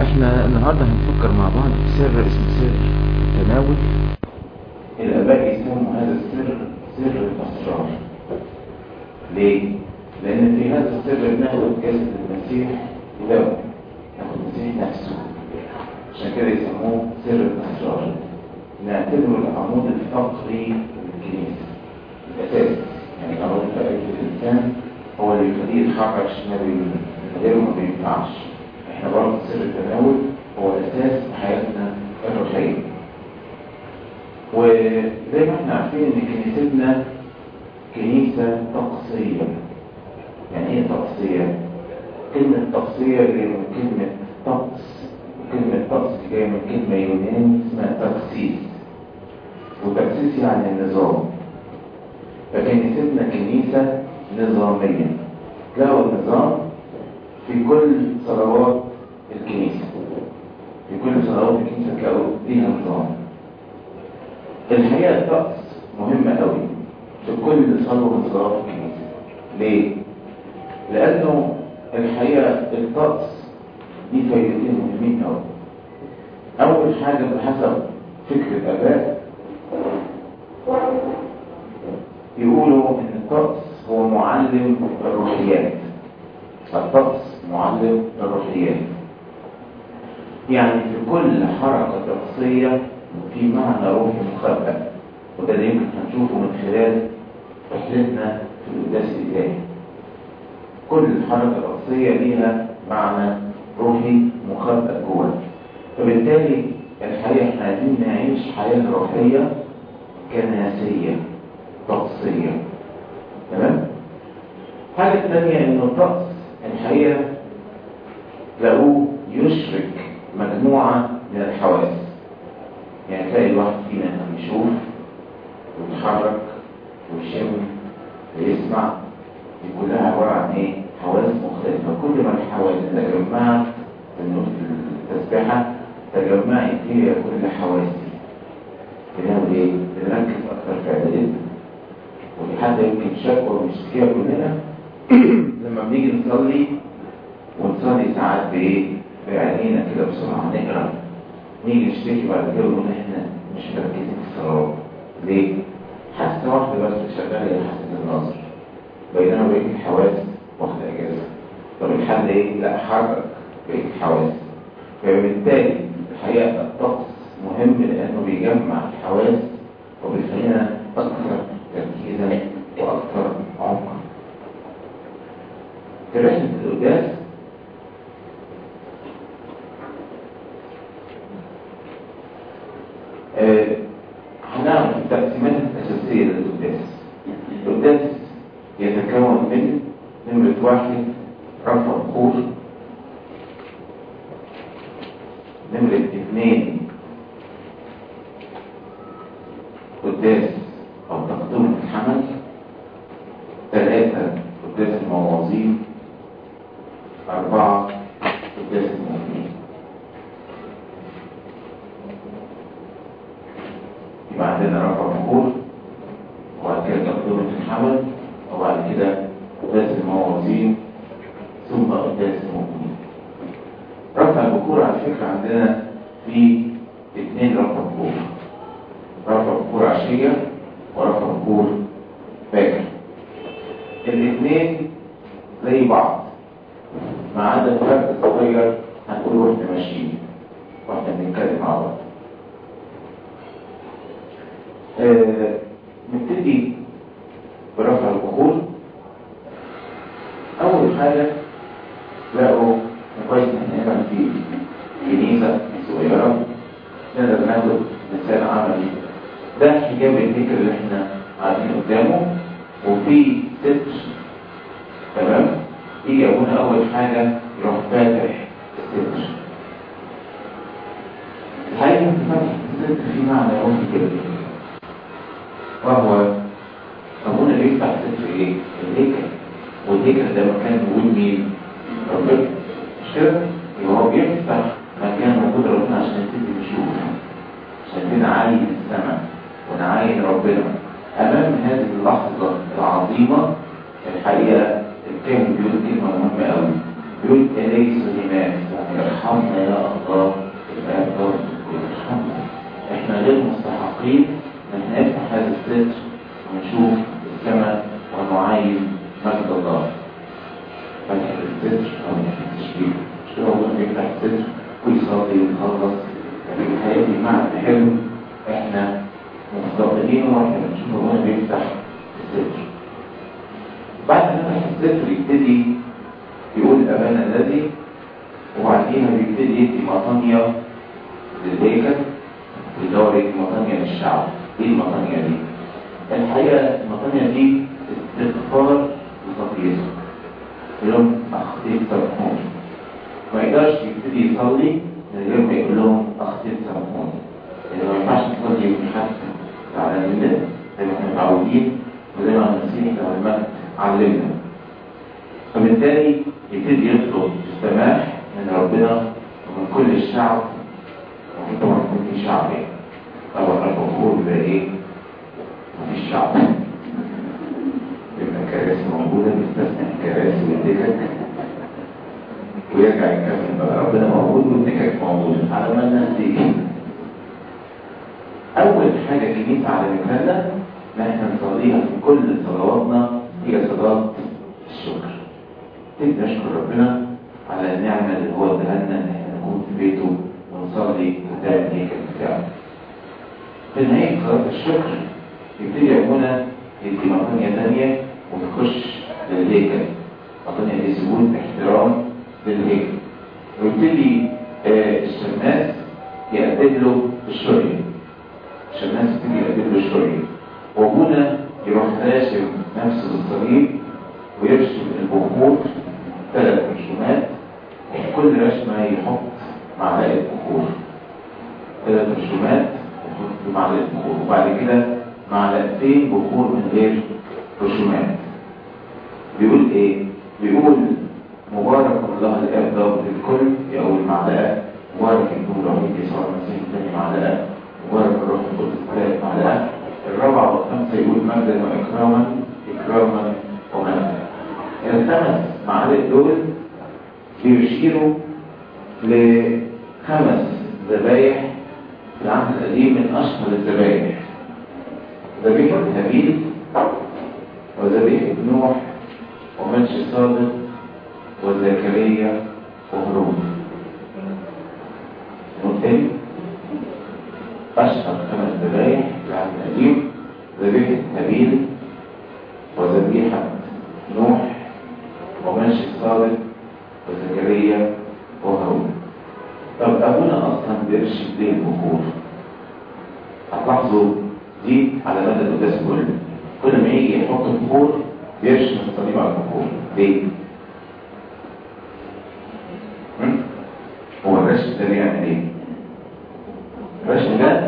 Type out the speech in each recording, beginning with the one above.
احنا النهاردة هنفكر مع بعض في سر اسمه سر التناول الآباء يسموا هذا السر سر الأسرار ليه؟ لأن في هذا السر بناخد جسد المسيح ودمه ناخد المسيح نفسه عشان كده يسموه سر الأسرار نعتبره العمود الفقري للكنيسة الأساس يعني العمود الفقري للإنسان هو اللي يخليه يتحرك شمال ويمين من غيره ما بينفعش احنا برضه سر التناول هو أساس حياتنا الروحية وزي ما احنا عارفين ان كنيستنا كنيسة طقسية يعني ايه طقسية؟ كلمة طقسية جاية من كلمة طقس وكلمة طقس جاية من كلمة يوناني اسمها تقسيس وتقسيس يعني النظام فكنيستنا كنيسة نظامية تلاقوا النظام في كل صلوات الكنيسة في كل صلوات الكنيسة تلاقوا ليها نظام الحقيقة الطقس مهمة قوي في كل صلوة من صلوات الكنيسة ليه؟ لأنه الحقيقة الطقس دي فايدتين مهمين قوي أول حاجة بحسب فكر الآباء يقولوا إن الطقس هو معلم الروحيات الطقس معلم الروحيات يعني في كل حركة طقسية في معنى روحي مخبأ وده اللي يمكن هنشوفه من خلال رحلتنا في القداس الإلهي كل حركة رأسية ليها معنى روحي مخبأ جوه فبالتالي الحقيقة احنا عايزين نعيش حياة روحية كناسية طقسية تمام؟ الحاجة الثانية إنه الطقس الحقيقة لقوه يشرك مجموعة من الحواس يعني تلاقي الواحد فينا يشوف ويتحرك ويشم ويسمع دي كلها عبارة عن ايه؟ حواس مختلفة كل ما الحواس تجمعت في التسبيحة تجمعت فيها كل حواسي بنعمل ايه؟ بنركز أكثر في عبادتنا ودي حتى يمكن شكوى ونشتكيها كلنا لما بنيجي نصلي ونصلي ساعات بايه؟ بعينينا كده بسرعة نقرا نيجي نشتكي بعد كده ونقول احنا مش مركزين في الصلاه ليه؟ حاسه واحده بس شغاله هي حاسه النظر بينما بقيه الحواس واخده اجازه طب الحل ايه؟ لا حرك بقيه الحواس فبالتالي الحقيقه الطقس مهم لانه بيجمع الحواس وبيخلينا اكثر تركيزا واكثر عمقا في رحله القداس آه هنعرف التقسيمات الأساسية للقداس القداس يتكون من نمرة واحد رفع بخور نمرة اثنين قداس أو تقدمة الحمل ثلاثة قداس الموازين أربعة قداس المؤمنين يبقى عندنا رفع بخور وبعد كده تقدمة الحمل وبعد كده قداس الموازين ثم قداس المؤمنين رفع البخور على فكرة عندنا في اثنين رفع بخور رفع بخور عشية ورفع بخور باكر الاثنين زي بعض ما عدا الفرق الصغير هنقول واحنا ماشيين واحنا بنتكلم مع بعض آه، نبتدي برفع البخور أول حاجة لقوا كويس إن احنا هنا في كنيسة صغيرة نقدر ناخد مثال عملي ده حجاب الفكر اللي احنا قاعدين قدامه وفي ستر تمام يجي أبونا أول حاجة يروح فاتح الستر الحقيقة في فتح الستر في معنى روحي كده وهو أبونا بيفتح ستر إيه؟ الهيكل والهيكل ده مكان وجود مين؟ ربنا مش كده؟ يبقى هو بيفتح مكان وجود ربنا عشان نبتدي نشوف عشان نعاين السماء ونعاين ربنا أمام هذه اللحظة العظيمة الحقيقة الكاهن بيقول كلمة مهمة قوي بيقول إليس لناس يعني ارحمنا يا بيفتح الستر ويصلي ويخلص يعني الحياة دي معنى حلو احنا مفتقدينه واحنا بنشوفه وهو بيفتح الستر بعد ما فتح الستر يبتدي يقول أبانا الذي وبعديها بيبتدي يدي مطانية للهيكل اللي هو يدي مطانية للشعب ايه المطانية دي؟ الحقيقة المطانية دي استغفار لخطيئته يقول لهم أخطيت سامحوني ما يقدرش يبتدي يصلي من غير ما يقول لهم أخطيت سامحوني لأن ما ينفعش تصلي يكون حد على منه زي ما احنا متعودين وزي ما المسيح لما علمنا فبالتالي يبتدي يطلب السماح من ربنا ومن كل الشعب ومن طبعا كل شعب يعني طبعا الغفور ده ايه؟ مفيش شعب يبقى كراسي موجودة بيستثنى الكراسي والدكك ويرجع يكمل بقى ربنا موجود والدكك موجودة على ما الناس تيجي أول حاجة كنيسة على مكاننا إن إحنا نصليها في كل صلواتنا هي صلاة الشكر نبدأ نشكر ربنا على النعمة اللي هو اداها لنا إن إحنا نكون في بيته ونصلي قدام الهيكل بتاعه. في نهاية صلاة الشكر يبتدي أبونا يدي مطانية تانية ونخش للهيكل مطانية دي سجود احترام للهيكل ويبتدي آه الشماس يقدم له الشرية الشماس يبتدي يقدم له الشرية وابونا يروح راشم نفسه بالصليب ويرسم البخور ثلاث رسومات وفي كل رسمة يحط معلقة بخور ثلاث رسومات يحط معلقة بخور وبعد كده معلقتين بخور من غير رسومات بيقول ايه؟ بيقول مبارك الله الاب ضابط الكل في اول معلقه مبارك ابن الرحيم يسوع المسيح ثاني معلقه مبارك الروح القدس ثالث معلقه الرابعه والخامسه يقول مجدا واكراما اكراما ومجدا الخمس معالق دول بيشيروا لخمس ذبايح في العهد القديم من اشهر الذبايح ذبيحه هابيل وذبيحه نوح ومنشي صادق وزكريا وهارون وبالتالي أشهر خمس ذبايح في العهد القديم ذبيحة هابيل وذبيحة نوح ومنشي الصادق وزكريا وهارون طب أبونا أصلا بيرشد ليه البخور هتلاحظوا دي على مدى القداس كله كل ما يجي يحط بخور بيرشد الصليب على البخور ليه؟ هو الرشد ده بيعمل ايه؟ الرشد ده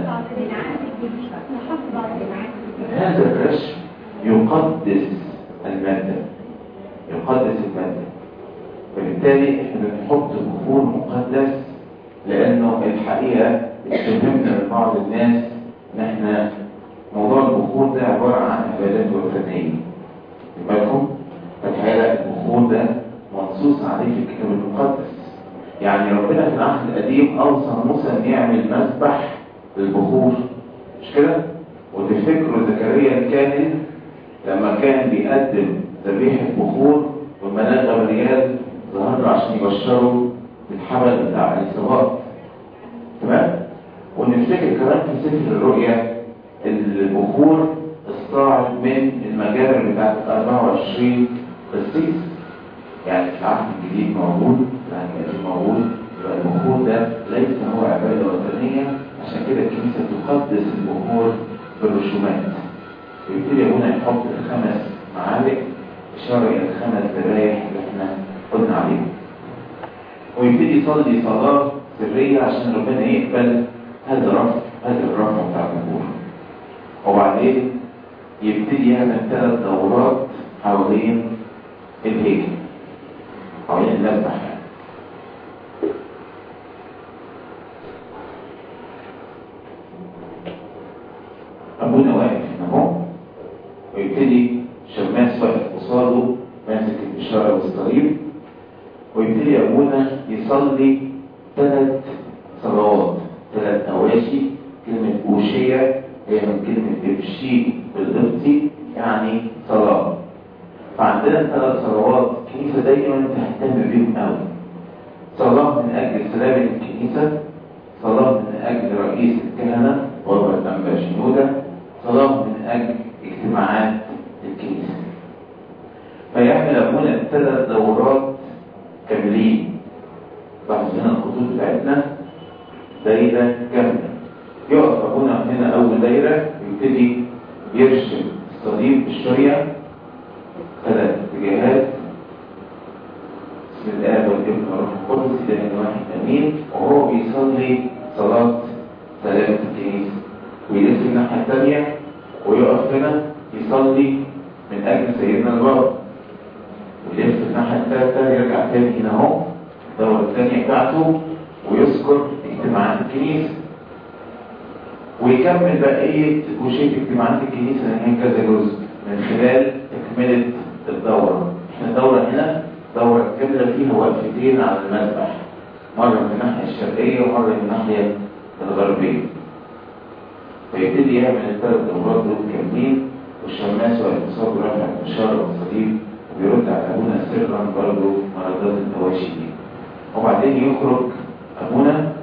هذا الرشد يقدس المادة يقدس المادة وبالتالي احنا بنحط بخور مقدس لانه الحقيقة اتفهمنا من بعض الناس ان احنا موضوع البخور ده عبارة عن عبادات وثنية بالكم فالحقيقة البخور ده منصوص عليه في الكتاب المقدس يعني ربنا في العهد القديم اوصى موسى ان يعمل مسبح للبخور مش كده وتفتكروا زكريا الكاهن لما كان بيقدم ذبيحه بخور والملاك غبريال ظهر له عشان يبشروا بالحمل بتاع الصباط تمام ونفتكر كمان في سفر الرؤيا البخور استعرض من المجاري بتاعت 24 قسيس يعني في العهد الجديد موجود العهد القديم موجود يبقى البخور ده ليس هو عباده وثنيه عشان كده الكنيسه تقدس البخور بالرسومات ويبتدي هنا يحط الخمس معالق اشاره الى الخمس ذبايح اللي احنا قلنا عليهم ويبتدي يصلي صلاه سريه عشان ربنا يقبل هذا الرفع هذا الرفع بتاع البخور وبعدين يبتدي يعمل ثلاث دورات حوالين الهيكل حوالين المذبح يعني أبونا واقف هنا اهو ويبتدي شماس واقف قصاده ماسك الإشارة والصليب ويبتدي أبونا يصلي ثلاث صلوات ثلاث نواشي كلمة أوشية هي من كلمة إبشي بالقبطي يعني صلاة فعندنا ثلاث صلوات كنيسة دايما تهتم بيهم قوي صلاة من أجل أجل سلامة الكنيسة صلاة من أجل رئيس الكهنة وهو الأنبا شنودة صلاة من أجل اجتماعات الكنيسة فيعمل أبونا ثلاث دورات كاملين لاحظ هنا الخطوط بتاعتنا دايرة كاملة يقف أبونا هنا أول دايرة يبتدي يرسم الصليب بالشريعة ثلاث اتجاهات بسم الله والابن والروح القدس إله واحد أمين وهو بيصلي صلاة سلامة الكنيسة ويلف الناحية الثانية ويقف هنا يصلي من أجل سيدنا البابا ويلف الناحية الثالثة يرجع تاني هنا أهو الدورة الثانية بتاعته ويذكر اجتماعات الكنيسة ويكمل بقية وشيء اجتماعات الكنيسة لأن هي كذا جزء من خلال تكملة الدورة احنا الدورة هنا دورة كاملة فيها وقفتين على المذبح مرة من الناحية الشرقية ومرة من الناحية الغربية فيبتدي يعمل الثلاث دورات دول كاملين والشماس والاقتصاد ورفع الإشارة والصليب وبيرد على أبونا سرا برضه مرضات التواشي دي وبعدين يخرج أبونا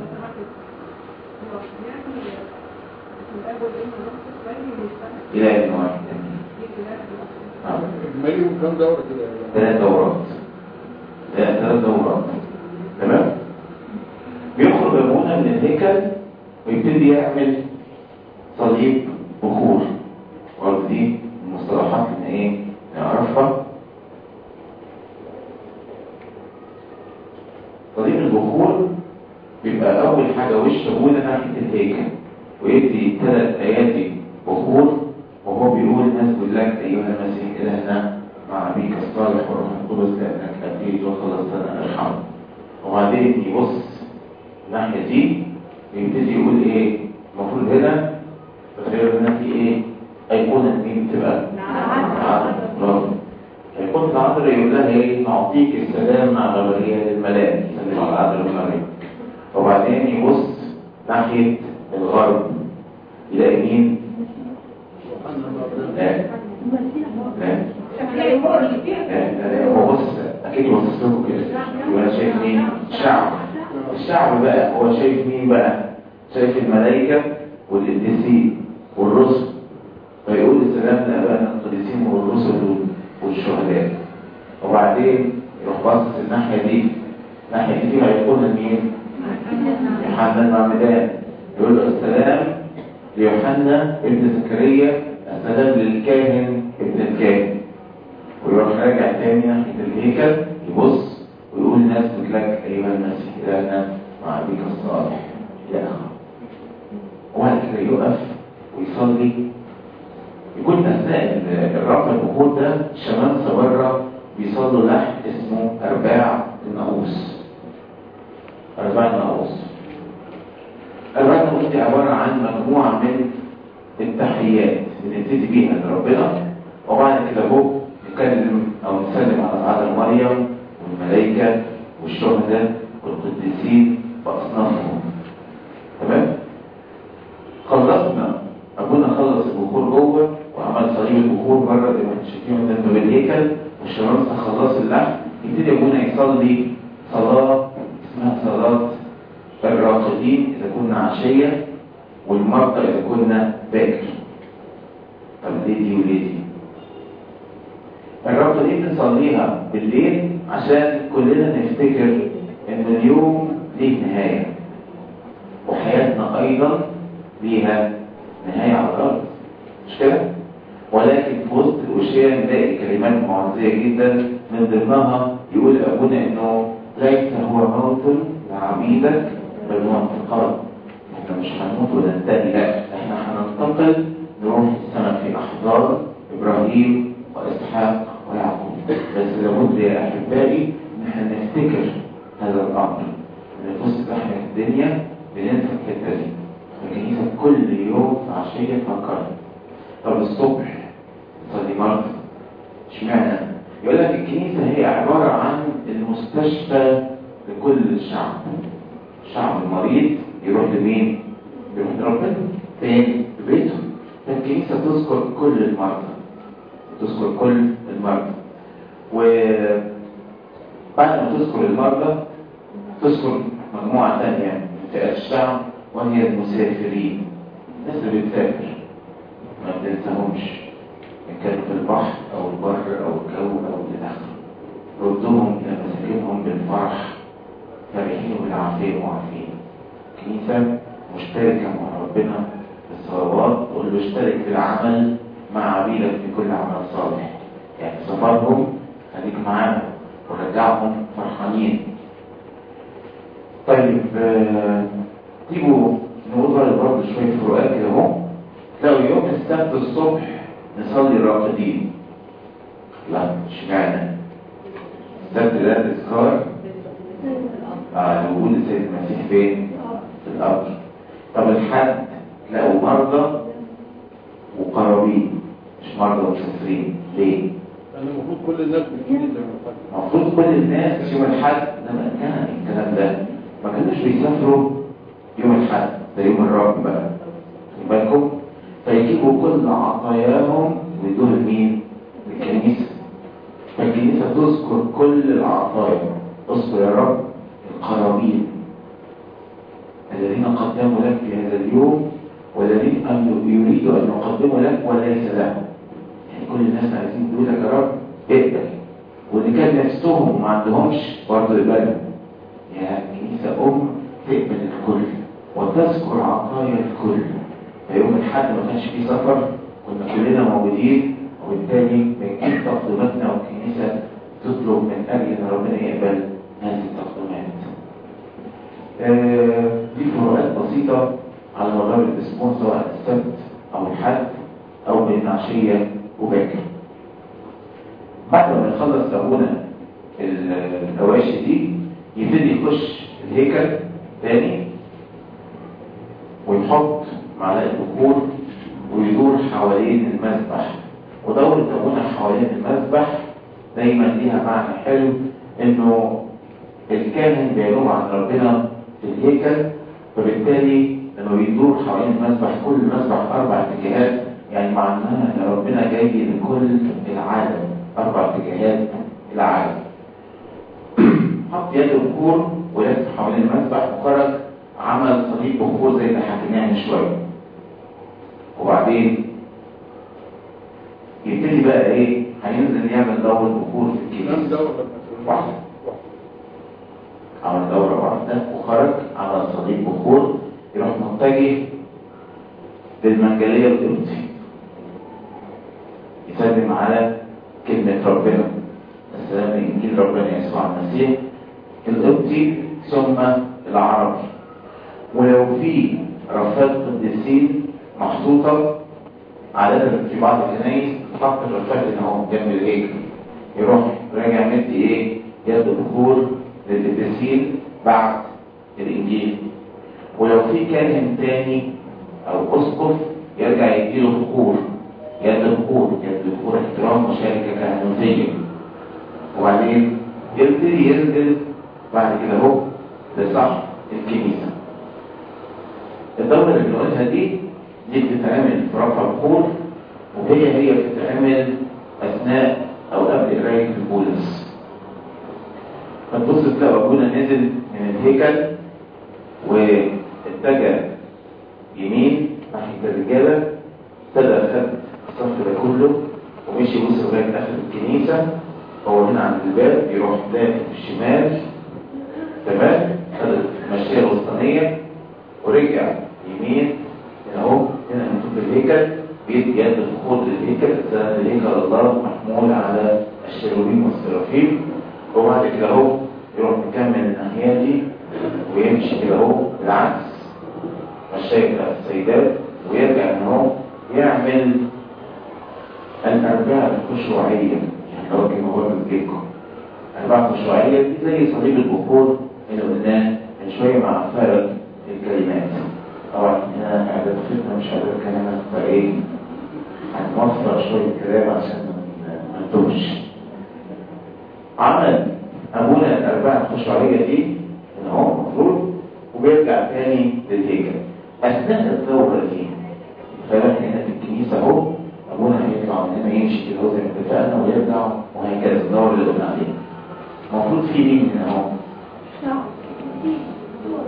إلى ابن واحد آه. مالهم كام دورة كده ثلاث دورات ثلاث ثلاث دورات تمام بيخرج أبونا من الهيكل ويبتدي يعمل صليب بخور برضه دي المصطلحات اللي ايه نعرفها صليب البخور بيبقى أول حاجة وش أبونا ناحية الهيكل ويدي ثلاث آيات بخور وهو بيقول نسجد لك أيها المسيح إلهنا مع أبيك الصالح والروح القدس لأنك أتيت وخلصتنا ارحم وبعدين يبص الناحية دي ويبتدي يقول إيه المفروض هنا غير هنا في إيه أيقونة مين بتبقى العذراء برافو أيقونة العذراء يقول لها إيه نعطيك السلام مع غبرية الملاك سلم على العذراء والمريم وبعدين يبص ناحية الغرب يلاقي مين؟ لا لا لا هو بص اكيد بصص لكم كده يبقى انا شايف مين الشعب الشعب بقى هو شايف مين بقى شايف الملائكه والقديسين والرسل فيقول السلام لابائنا القديسين والرسل والشهداء وبعدين يروح باصص الناحيه دي الناحيه دي فيها يقول مين يوحنا المعمدان يقول له السلام ليوحنا ابن زكريا السلام للكاهن ابن الكاهن ويروح راجع تاني ناحية الهيكل يبص ويقول نسجد لك أيها المسيح إلهنا مع أبيك الصالح إلى آخره وبعد كده يقف ويصلي يكون أثناء الرفع البخور ده الشمامسة بره بيصلوا لحن اسمه أرباع الناقوس أرباع الناقوس أرباع الناقوس دي عبارة عن مجموعة من التحيات بنبتدي بيها لربنا وبعد كده هو نتكلم او نسلم على العذراء مريم والملائكه والشهداء والقديسين واصنافهم تمام خلصنا ابونا خلص البخور جوه وعمل صليب البخور بره زي ما احنا شايفين قدام الهيكل والشمامسه خلص اللحم يبتدي ابونا يصلي صلاه اسمها صلاه الراقدين اذا كنا عشيه والمرضى اذا كنا باكر طب ليه دي وليه دي الرابطة دي بنصليها بالليل عشان كلنا نفتكر ان اليوم ليه نهاية وحياتنا ايضا ليها نهاية على الارض مش كده؟ ولكن في وسط الوشية نلاقي كلمات معزية جدا من ضمنها يقول ابونا انه ليس هو موت لعبيدك بل هو انتقال احنا مش هنموت وننتهي لا احنا هننتقل نروح السماء في احضان ابراهيم واسحاق ويعقوب بس لابد يا احبائي ان احنا نفتكر هذا الامر ان في وسط احنا الدنيا بننسى الحته دي الكنيسه كل يوم في عشيه تفكر طب الصبح نصلي مرض اشمعنى؟ يقول لك الكنيسه هي عباره عن المستشفى لكل الشعب الشعب المريض يروح لمين؟ يروح لربنا فين؟ في بيته فالكنيسه تذكر كل المرضى تذكر كل المرضى وبعد ما تذكر المرضى تذكر مجموعة ثانية من فئات الشعب وهي المسافرين الناس اللي بتسافر ما بتنساهمش إن كانوا في البحر أو البر أو الجو أو الآخر ردهم إلى مساكنهم بالفرح فرحين بالعافية وعافيين كنيسة مشتركة مع ربنا في الصلوات تقول له اشترك في العمل مع عبيدك في كل عمل صالح يعني سفرهم خليك معاهم ورجعهم فرحانين طيب آه، تيجوا نقول بقى برضه شوية فروقات كده اهو تلاقوا يوم السبت الصبح نصلي الراقدين لا اشمعنى السبت ده تذكار آه وجود السيد المسيح فين؟ في الأرض طب الحد تلاقوا مرضى وقرابين مش مرضى ومسافرين ليه؟ لأن المفروض كل الناس بتجيلي زي ما فاكر المفروض كل الناس يوم الحد لما كان الكلام ده ما كانوش بيسافروا يوم الحد ده يوم الرب بقى خد بالكم فيجيبوا كل عطاياهم ويدوها لمين؟ للكنيسة فالكنيسة تذكر كل العطايا اذكر يا رب القرابين الذين قدموا لك في هذا اليوم والذين أن يريدوا أن يقدموا لك وليس لهم يعني كل الناس عايزين يقول لك يا رب اقبل واللي كان نفسهم وما عندهمش برضه يقبلوا يا كنيسة أم تقبل الكل وتذكر عطايا الكل فيوم الحد ما كانش فيه سفر كنا كلنا موجودين وبالتالي بنجيب تقدماتنا والكنيسة تطلب من أجل أن ربنا يقبل هذه التقدمات. آه، دي فروقات بسيطة على مدار الأسبوع سواء السبت أو الحد أو بين عشية وباكر. بعد ما يخلص أبونا الأواشي دي يبتدي يخش الهيكل تاني ويحط معلقة بخور ويدور حوالين المذبح ودورة أبونا حوالين المذبح دايما ليها معنى حلو إنه الكاهن بينوب عن ربنا في الهيكل فبالتالي لما بيدور حوالين المذبح كل مذبح أربع اتجاهات يعني معناها إن ربنا جاي لكل العالم أربع اتجاهات العالم حط يد بخور ولف حوالين المذبح وخرج عمل صليب بخور زي اللي حكيناه من شويه وبعدين يبتدي بقى ايه هينزل يعمل دورة بخور في كام الكنيسة دورة واحدة عمل دورة واحدة وخرج عمل صليب بخور يروح متجه للمنجلية القبطي يسلم على كلمة ربنا السلام إنجيل ربنا يسوع المسيح القبطي ثم العربي ولو في رفات قديسين محطوطة عادة في بعض الكنايس تحط الرفات هنا اهو جنب الهيكل يروح راجع مدي ايه يد بخور للقديسين بعد الانجيل ولو في كاهن تاني او اسقف يرجع يديله بخور يد بخور يد بخور احترام وشركه كهنوتيه وبعدين يبتدي ينزل بعد كده اهو لصح الكنيسه الدورة اللي بنقولها دي دي بتتعمل في رفع الخور وهي هي بتتعمل أثناء أو قبل قراية البولس فتبص تلاقوا أبونا نزل من الهيكل واتجه يمين ناحية الرجالة ابتدى خد الصف ده كله ومشي وصل لغاية آخر الكنيسة هو هنا عند الباب يروح داخل الشمال تمام خد المشية الوسطانية ورجع يمين هنا اهو هنا نشوف الهيكل بيدي يد الخوض للهيكل ده الهيكل الله محمول على الشيروبيم والسرافيم وبعد كده اهو يروح مكمل الناحيه دي ويمشي كده اهو بالعكس مشاية بتاع السيدات ويرجع ان هو يعمل الأربعة الخشوعية يعني هو كما هو بيجيكم الأربعة الخشوعية دي زي صليب البخور اللي قلناه من شوية مع فرق الكلمات طبعا هنا اعدادنا مش عدد كلمات فايه هنوفر شوية كلام عشان ما نتوهش عمل ابونا الاربعة الخشوعية دي ان هو المفروض وبيرجع تاني للهيكل اثناء الدورة دي فاهم هنا في الكنيسة اهو ابونا هيطلع من هنا يمشي كده زي ما اتفقنا ويرجع وهكذا الدورة اللي قلنا عليها المفروض في مين هنا اهو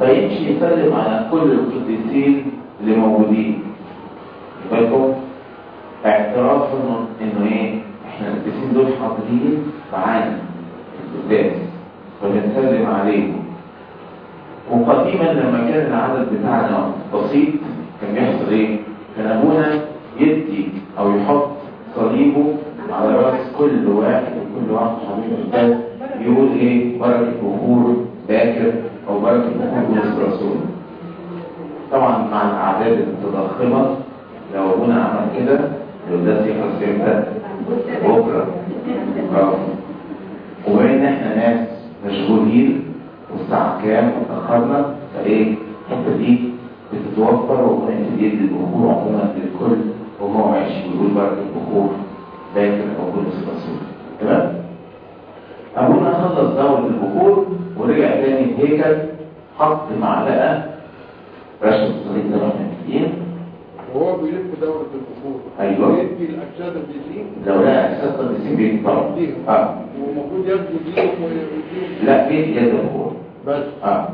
فيمشي يسلم على كل القديسين اللي موجودين بالكم اعتراف انه انه ايه احنا القديسين دول حاضرين معانا في القداس فبنسلم عليهم وقديما لما كان العدد بتاعنا بسيط كان بيحصل ايه؟ كان ابونا يدي او يحط صليبه على راس كل واحد وكل واحد حبيب القداس يقول ايه؟ بركه بخور باكر او بركه بخور بولس الرسول. طبعا مع الاعداد المتضخمه لو ابونا عمل كده القداس يخلص امتى؟ بكره. برافو. وبما ان احنا ناس مشغولين والساعة كام وتأخرنا فايه الحتة دي بتتوفر وممكن يدي البخور عموما للكل وهو ماشي ويقول بركة البخور باكر أو بولس الرسول تمام؟ أبونا خلص دورة البخور ورجع تاني الهيكل حط معلقة رشة الصليب زي ما احنا متفقين وهو بيلف دورة البخور أيوة. يدي الأجساد القديسين لو لقى أساس قديسين بيتطلب اه ومفروض ياخدوا ديهم ويديهم لا بيت يد البخور بس آه.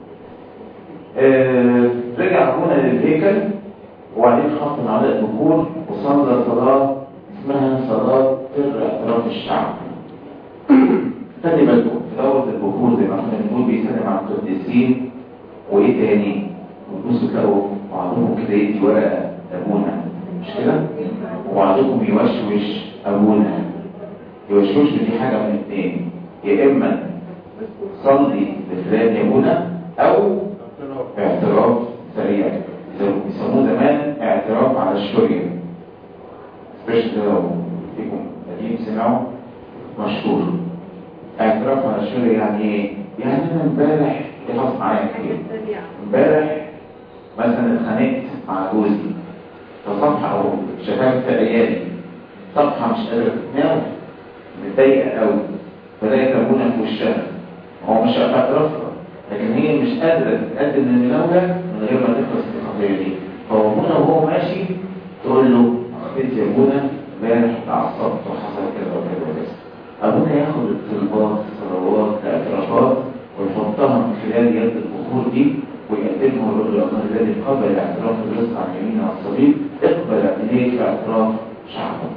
آه، رجع هنا للهيكل وبعدين حط معلقه بخور وصلى صلاه اسمها صلاه سر اعتراف الشعب. خلي بالكم في دوره البخور زي ما احنا بنقول بيسلم على القديسين وايه تاني؟ وتبصوا تلاقوا بعضهم كده يدي ورقه ابونا مش كده؟ وبعضكم يوشوش ابونا يوشوش دي حاجه من الاثنين يا اما صلي لفلان يا ابونا او اعتراف سريع بيسموه زمان اعتراف على الشرية سبيشال لو فيكم قديم سمعوا مشهور اعتراف على الشرية يعني ايه؟ يعني انا امبارح يحصل معايا كتير امبارح مثلا اتخانقت مع جوزي فصفحة او شتمت عيالي صفحة مش قادرة تتناول متضايقة قوي فلاقي ابونا في وشها هو مش اعترافها لكن هي مش قادرة تتقدم للمولى من غير ما تخلص القضية دي فهو ابونا وهو ماشي تقول له اخبرت يا ابونا امبارح اتعصبت وحصل كذا وكذا وكذا ابونا ياخد الطلبات الصلوات الاعترافات ويحطها من خلال يد البخور دي ويقدمها ويقول له الله الذي قبل اعتراف الرزق عن يمين على الصليب اقبل اليك اعتراف شعبك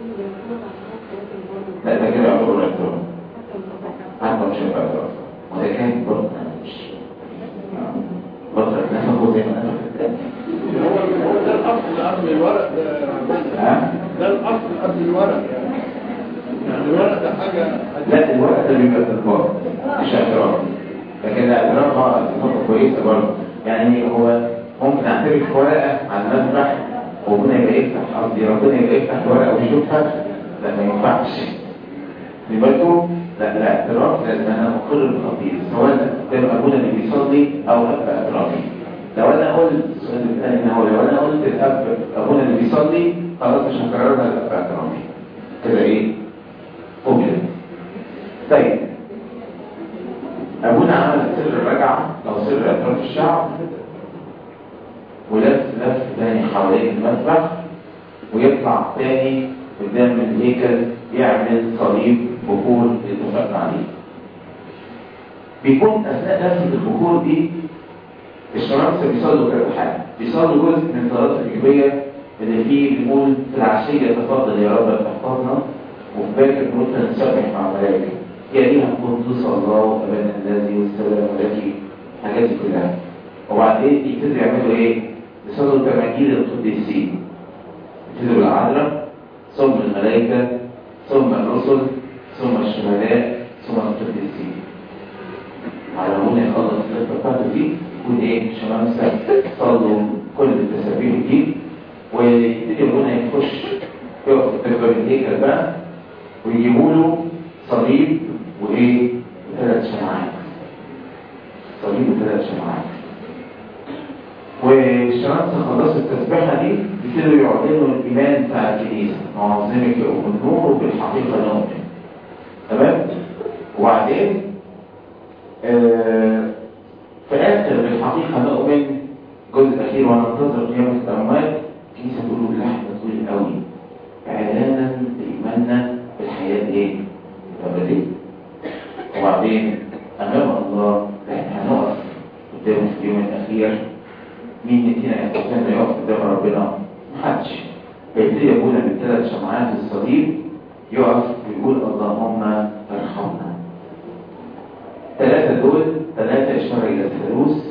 لا ده كده يعتبر اعتراف حتى مش هيبقى اعتراف وده كان برضه مش بطرق نفقه زي ما نفق هو هو ده الأصل قبل الورق ده ها؟ ده الأصل قبل الورق يعني يعني الورق ده حاجة لا الورق ده بيبقى تلقائي مش اعتراف لكن الاعتراف اه نقطة كويسة برضه يعني هو ممكن اعترف ورقة على المذبح وربنا يبقى يفتح قصدي ربنا يبقى يفتح ورقة ويشوفها لا ما ينفعش يبقى لا الاعتراف لازم انا اقر بخطيئتي سواء قدام ابونا اللي بيصلي او اب اعترافي لو انا قلت السؤال الثاني ان هو لو انا قلت الاب ابونا اللي بيصلي خلاص مش هكررها الاب اعترافي كده ايه؟ قبل طيب ابونا عمل سر الرجعه او سر اعتراف الشعب ولف لف تاني حوالين المذبح ويطلع تاني قدام الهيكل يعمل صليب بخور اتفقنا عليه بيكون اثناء نفس البخور دي الشمامسه بيصلوا كذا حاجه بيصلوا جزء من صلاه الايجابيه اللي فيه بيقول في العشيه تفضل يا رب تحفظنا وفي باكر بنقول نسبح مع الملائكه يليها قدوس الله ابانا الذي والسلام لك الحاجات دي كلها وبعدين يبتدوا يعملوا ايه؟ يصلوا تماجيل القديسين يبتدوا بالعذراء ثم الملائكه ثم الرسل ثم الشهداء ثم القديسين على هنا يخلص اللفه بتاعته دي يكون ايه شمامسه صلوا كل التسابيح دي ويبتدي هنا يخش يقف في باب الهيكل بقى ويجيبوا له صليب وايه وثلاث شمعات صليب وثلاث شمعات والشمامسه خلصت التسبيحه دي يبتدوا يعلنوا الايمان بتاع الكنيسه معظمك يؤمن النور بالحقيقه نؤمن تمام وبعدين آه في اخر بالحقيقه نؤمن الجزء الاخير وننتظر قيامه الاموات الكنيسه تقول له لحظه طويل قوي اعلانا بايماننا بالحياه ايه؟ الابديه وبعدين امام الله احنا هنقف قدام الأخير مين فينا يستطيع انه يقف قدام ربنا؟ محدش فيبتدي ابونا بالثلاث شمعات الصليب يقف ويقول اللهم ارحمنا ثلاثة دول ثلاثة إشارة إلى الثالوث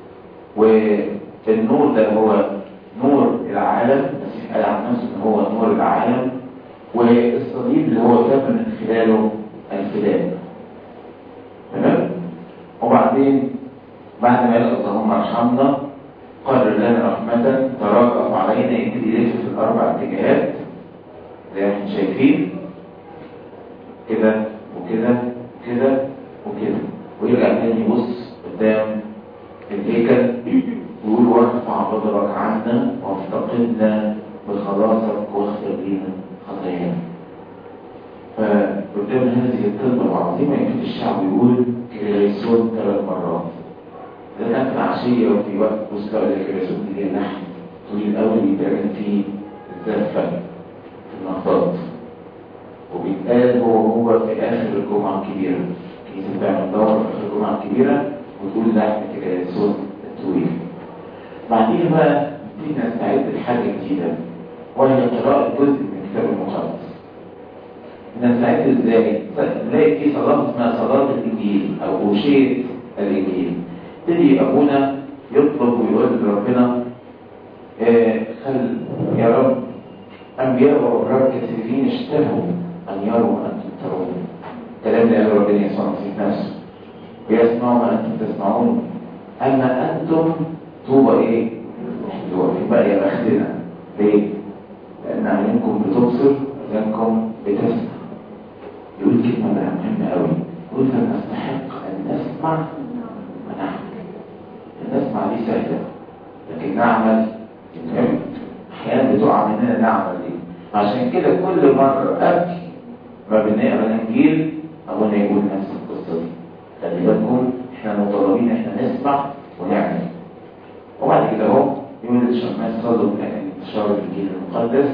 والنور ده هو نور العالم المسيح قال عن نفسه إن هو نور العالم والصليب اللي هو تم من خلاله الفداء تمام؟ وبعدين بعد ما قال اللهم ارحمنا قرر لنا رحمة تراجع علينا يبتدي يلف في الأربع اتجاهات زي ما احنا شايفين كده وكده كده وكده ويرجع تاني يبص قدام الهيكل ويقول وارفع غضبك عنا وافتقدنا بخلاصك واغفر لنا خطايانا فقدام هذه الطلبة العظيمة يمكن الشعب يقول كريسون ثلاث مرات ده كان في عشية وفي وقت مستوى الكريسون دي اللحم طويل قوي بيتعمل فيه الزفة في المنطقة وبيتقال هو هو في آخر الجمعة الكبيرة الكنيسة بتعمل دورة في آخر الجمعة الكبيرة وتقول لحم الكريسون الطويل بعدين بقى نبتدي نستعد لحاجة جديدة وهي قراءة جزء من الكتاب المقدس نستعد ازاي؟ نلاقي في صلاة اسمها صلاة الإنجيل أو بوشية الإنجيل تبتدي أبونا يطلب ويقول لربنا آه خل يا رب أنبياء وأبرار كثيرين اشتهوا أن يروا وأنتم ترون كلام اللي قاله ربنا يسوع المسيح نفسه ويسمعوا ما أنتم تسمعون أما أنتم طوبى إيه؟ في بقى يا بختنا ليه؟ لأن عينكم بتبصر وأذانكم بتسمع يقول كلمة بقى مهمة قوي يقول فنستحق أن نسمع ونعمل نسمع دي سهلة لكن نعمل مهم أحيانا بتقع مننا نعمل دي عشان كده كل مرة قبل ما بنقرا الإنجيل أبونا يقول نفس القصة دي خلي بالكم إحنا مطالبين إحنا نسمع ونعمل وبعد كده أهو يقول الشماس صلوا من انتشار الإنجيل المقدس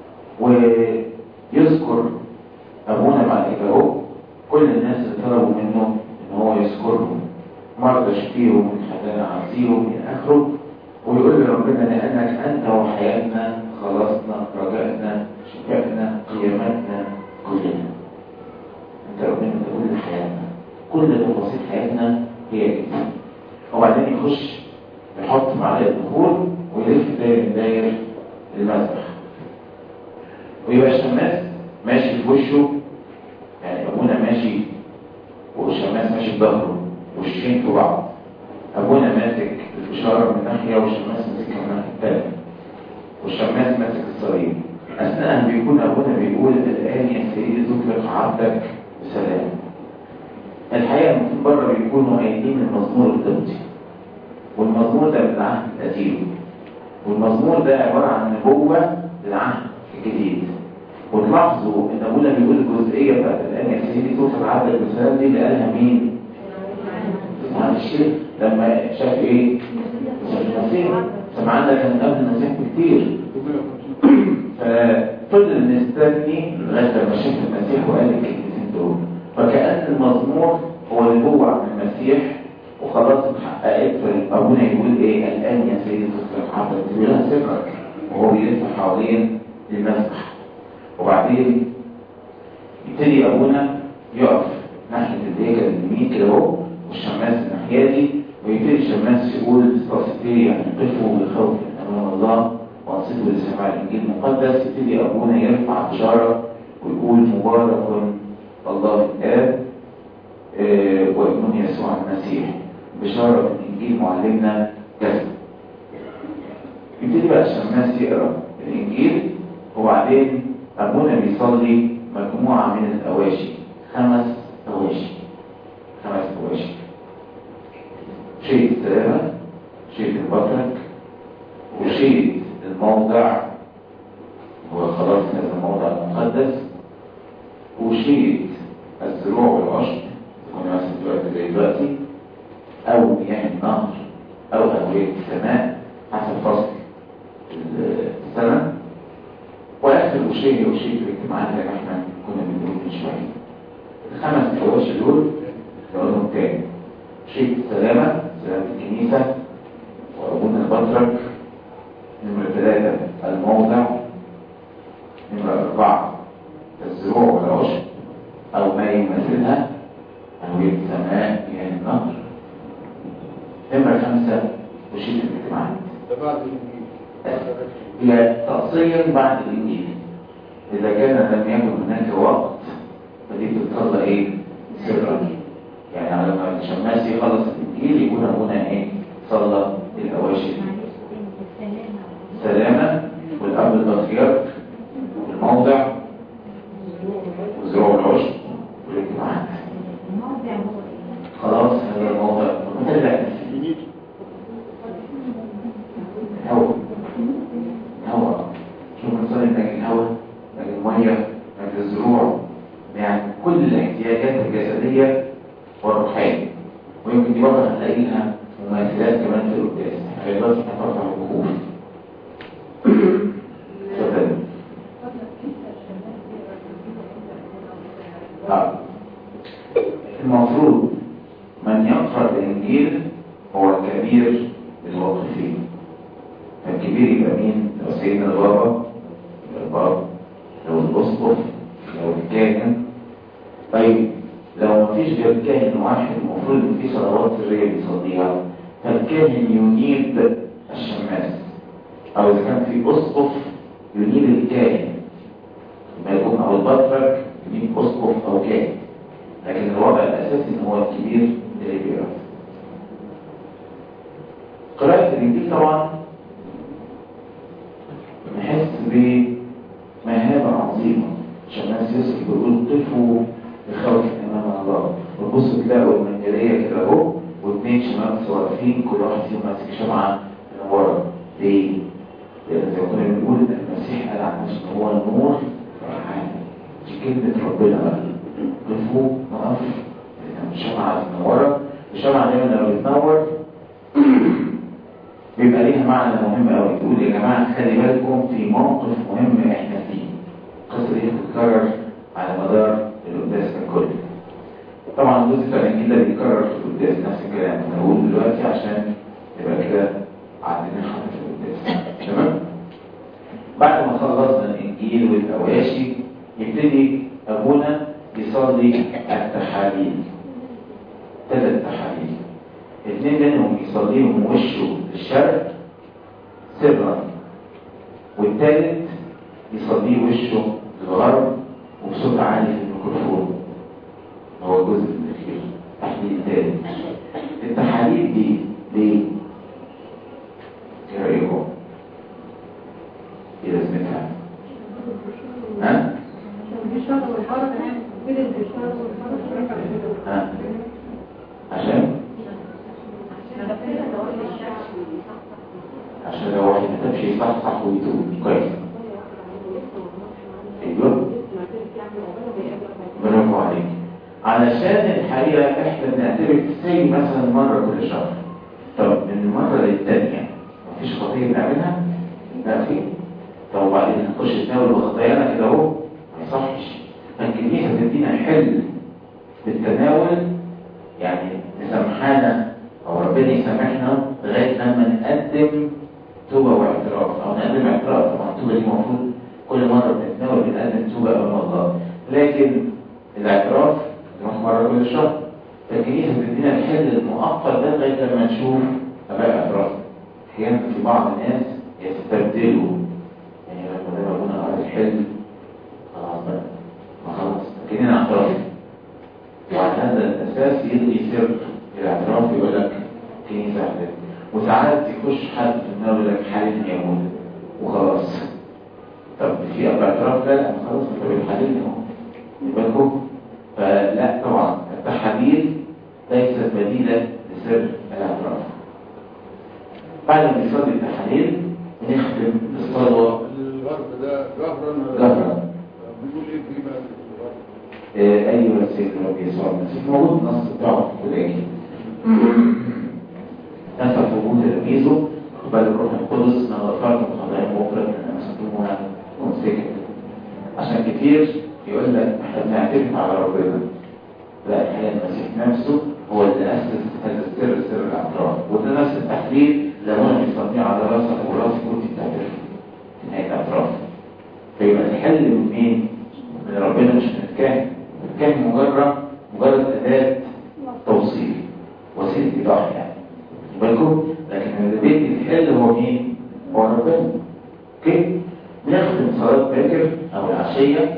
ويذكر أبونا بعد كده أهو كل الناس اللي طلبوا منه إن هو يذكرهم مرضى شفيهم من حزان عصيهم من آخره ويقول لربنا لأنك أنت وحياتنا خلصنا رجائنا شفائنا قيامتنا كلنا أنت ربنا تقول حياتنا كل تفاصيل حياتنا هي كده وبعدين يخش يحط معلقة بخور ويلف داير داير المسبح ويبقى الشماس ماشي في وشه يعني ابونا ماشي والشماس ماشي في ظهره وشين في بعض ابونا ماسك الفشارة من ناحية والشماس ماسكها من الناحية التانية والشماس ماسك الصليب اثناء ان بيكون ابونا بيقول الان يا سيدي تطلق عبدك بسلام الحقيقة المفروض بره بيكونوا قايلين المزمور القبطي والمزمور ده من العهد القديم والمزمور ده عبارة عن نبوة للعهد الجديد وتلاحظوا ان ابونا بيقول الجزئيه بتاعت الان يا سيدي توصل عبد الرسالة دي اللي قالها مين؟ سمعان الشيخ لما شاف ايه؟ المسيح سمعان ده كان قبل المسيح بكتير ففضل مستني لغايه لما شاف المسيح وقال الكلمتين دول فكأن المزمور هو نبوة عن المسيح وخلاص اتحققت فابونا يقول ايه الان يا سيدي تصرف عبد بيقولها سرك وهو بيلف حوالين المسبح وبعدين يبتدي ابونا يقف ناحيه الهيكل اليمين كده اهو والشماس الناحيه دي ويبتدي الشماس يقول استوصفيه يعني قفوا بخوف امام الله وانصتوا لسماع الانجيل المقدس يبتدي ابونا يرفع بشاره ويقول مبارك الله الاب آه وابن يسوع المسيح بشاره من انجيل معلمنا كذا يبتدي بقى الشماس يقرا الانجيل وبعدين أبونا بيصلي مجموعة من الأواشي خمس أواشي خمس أواشي شيء السلامة شيء البطرك وشيء الموضع هو خلاص هذا الموضع المقدس وشيء الزروع والعشب يكون مثلا دلوقتي زي دلوقتي أو مياه النهر أو أهوية السماء حسب فصل السنة واخر وشيء وشيء في الاجتماعات اللي احنا كنا بنقول من شويه الخمس حواش دول نقولهم تاني شيء السلامه سلامه الكنيسه نمرة خمسة وشيء الاجتماعات ده بعد الإنجيل هي تأصيلا بعد الإنجيل إذا كان لم يكن هناك وقت فدي بتتصلى إيه؟ سرا يعني على ما الشماس يخلص الإنجيل يكون أبونا إيه؟ صلى الأواشي سلامة والأب البطريرك والموضع وزروع العشب والاجتماعات خلاص هذا الموضع متابع الإنجيل الهواء الهواء شوف نصلي من أجل الهواء من أجل المية من أجل الزروع يعني كل الاحتياجات الجسدية والروحية ويمكن دي برضه هنلاقي لها مماثلات كمان في القداس احنا دلوقتي هنفتح الوقوف اتفضل آه. المفروض من يقرأ الإنجيل هو الكبير الواقفين الكبير يبقى مين؟ لو سيدنا البابا يبقى البابا لو الأسقف لو الكاهن طيب لو مفيش غير كاهن واحد المفروض ان في صلوات سرية بيصليها فالكاهن ينيب الشماس أو إذا كان في أسقف ينيب الكاهن يبقى يكون أو البطرك ينيب أسقف أو كاهن لكن الوضع الأساسي إن هو الكبير اللي بيقرأ قراءة الإنجيل طبعا نحس بمهابة عظيمة عشان الناس يوسف بيقول قفوا بخوف أمام الله وتبصوا تلاقوا المنجلية كده أهو واثنين شمال واقفين كل واحد فيهم ماسك شمعة من ورا ليه؟ لأن زي ما كنا بنقول إن المسيح قال عن نفسه إن هو النور العالم دي كلمة ربنا بقى قفوا نقف شمعة من ورا الشمعة دايما لما بتنور بيبقى ليها معنى مهم قوي تقول يا جماعه خلي بالكم في موقف مهم احنا فيه القصه دي بتتكرر على مدار القداس ككل طبعا الجزء بتاع الانجيل ده بيتكرر في القداس نفس الكلام انا بقول دلوقتي عشان يبقى كده عندنا خط في القداس تمام بعد ما خلصنا الانجيل والاواشي يبتدي ابونا يصلي التحاليل ثلاث تحاليل اثنين منهم يصليهم وشه للشرق سرا والثالث يصليه وشه للغرب وبصوت عالي في الميكروفون هو الجزء الاخير تحليل ثالث التحاليل دي ليه؟ ايه رايكم؟ ايه لازمتها؟ ها؟ ها؟ عشان عشان لو واحد ما كتبش يصحصح ويتوب كويس ايوه برافو عليك علشان الحقيقه احنا بنعتبر زي مثلا مره كل شهر طب من مره للتانيه مفيش خطيه بنعملها؟ لا في طب وبعدين نخش نتناول بخطايانا كده اهو ما يصحش فالكنيسه تدينا حل بالتناول يعني مسامحانا او ربنا يسامحنا لغايه لما نقدم توبه واعتراف او نقدم اعتراف طبعا التوبه دي المفروض كل مره بنتناول بنقدم توبه امام الله لكن الاعتراف نروح مره كل شهر فالكنيسه بتدينا الحل المؤقت ده لغايه لما نشوف اباء اعتراف احيانا في بعض الناس يستبدلوا يعني لما ده ابونا قال الحل خلاص بقى ما خلاص كاننا اعتراف وعلى هذا الاساس يلغي سر الاعتراف يقول لك كنيسه اعتراف وساعات يخش حد في النار يقول لك حالف يموت وخلاص طب في ابو اعتراف لا لا خلاص انت بتحللني اهو يبقى لكم فلا طبعا التحاليل ليست بديله لسر الاعتراف بعد ما نصلي التحاليل نختم بالصلوه الغرب ده جهرا جهرا. بيقول ايه في بقى الغرب آه، ايوه سيد الرب يسوع المسيح موجود النص بتاعه في الكتاب نفع وجود تلاميذه بل الروح القدس ما غفرتم خطاياكم بكره ان امسكتموها ممسكه عشان كتير يقول لك احنا بنعتمد على ربنا لا الحقيقه المسيح نفسه هو اللي اسس هذا السر سر الاعتراف وده نفس التحليل اللي هو بيصليه على راسك وراسك وانت بتعترف في نهايه الاعتراف فيبقى الحل من مين؟ من ربنا مش من الكاهن الكاهن مجرد مجرد اداه توصيل وسيله ايضاح يعني يبقى بالكم لكن اللي بيدي الحل هو مين؟ هو ربنا اوكي نختم صلاة باكر او العشية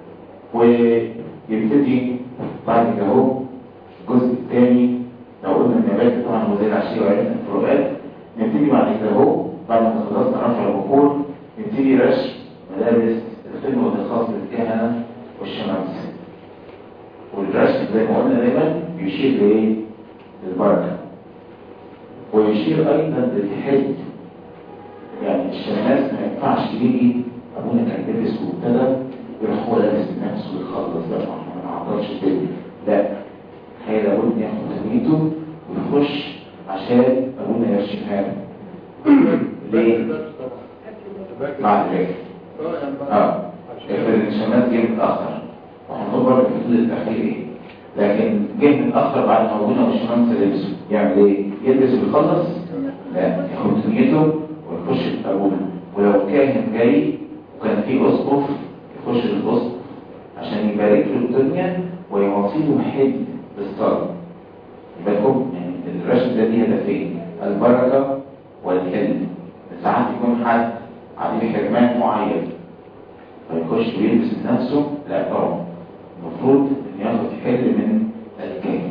ويبتدي بعد كده اهو الجزء الثاني لو قلنا ان باكر طبعا هو زي العشية وعرفنا الفروقات نبتدي بعد كده اهو بعد ما خلصنا رفع البخور نبتدي رش ملابس الخدمة والخاص للكهنة والشمامسة والرسم زي ما قلنا دايما بيشير لايه؟ للبركة ويشير ايضا للحد يعني الشماس ما ينفعش يجي ابونا كان لابس وابتدى يروح هو لابس نفسه ويخلص بقى ما نعطلش الدنيا لا هي لابد ياخد تنميته ويخش عشان ابونا يرشمها له ليه؟ بعد ذلك اه افرض الشماس جه متاخر وهنقول برضه في حدود التاخير ايه لكن جه متاخر بعد ما ابونا والشمامسه لبسوا يعمل ايه؟ يلبس ويخلص؟ لا ياخد نيته ويخش في ابونا ولو كاهن جاي وكان في اسقف يخش للاسقف عشان يبارك له الدنيا ويعطي له حد بالصلاه يبقى لكم يعني الرشد ده ليه هدفين البركه والحلم ساعات يكون حد عليه حرمان معين فيخش ويلبس نفسه لا طبعا المفروض ان ياخد حل من الكاهن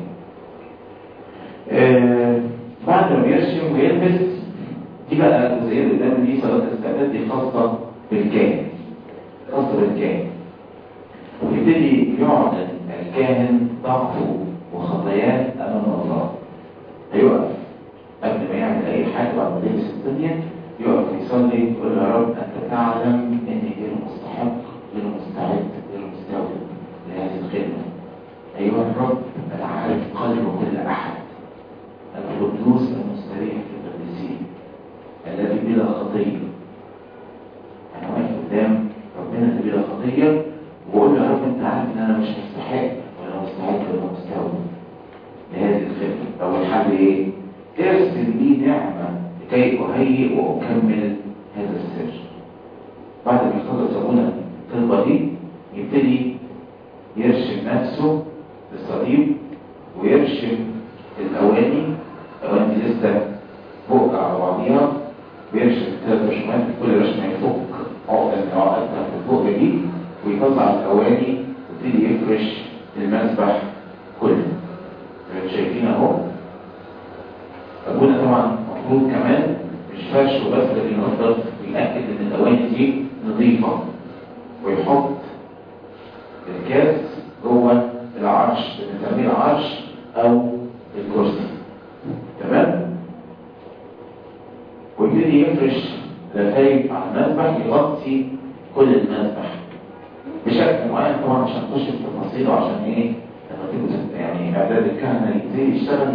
آه بعد ما يرسم ويلبس دي بقى الجزئيه اللي قدام دي صلاه الاستعداد دي خاصه بالكاهن خاصه بالكاهن ويبتدي يعلن الكاهن ضعفه وخطاياه امام الله هيقف قبل ما يعمل اي حاجه بعد ما يلبس الدنيا يقف يصلي يقول يا رب انت تعلم اني غير مستحق غير مستعد غير مستوعب لهذه الخدمه ايها الرب انا عارف قلب كل احد القدوس المستريح في القديسين الذي بلا خطيه انا واقف قدام ربنا اللي بلا خطيه وبقول له يا رب انت عارف ان انا مش مستحق ولا مستعد ولا مستوعب لهذه الخدمه اول حل ايه؟ ارسل لي نعمه لكي أهيئ وأكمل هذا السر بعد ما يخلص أبونا الطلبة دي يبتدي يرشم نفسه بالصليب ويرشم الأواني الأواني دي لسه فوق على بعضيها ويرشم ثلاث رشمات كل رشمة يفك عقدة من عقدتها في الفوق دي ويطلع الأواني ويبتدي يفرش المسبح كله شايفين اهو ابونا طبعا المفروض كمان مش فرش وبس ده بينظف ويأكد ان الاواني دي نظيفة ويحط الكاس جوه العرش بنسميه العرش او الكرسي تمام ويبتدي يفرش لفايف على المذبح يغطي كل المذبح بشكل معين طبعا عشان نخش في التفاصيل وعشان ايه لما تيجوا يعني اعداد الكهنه يبتدي يشتغل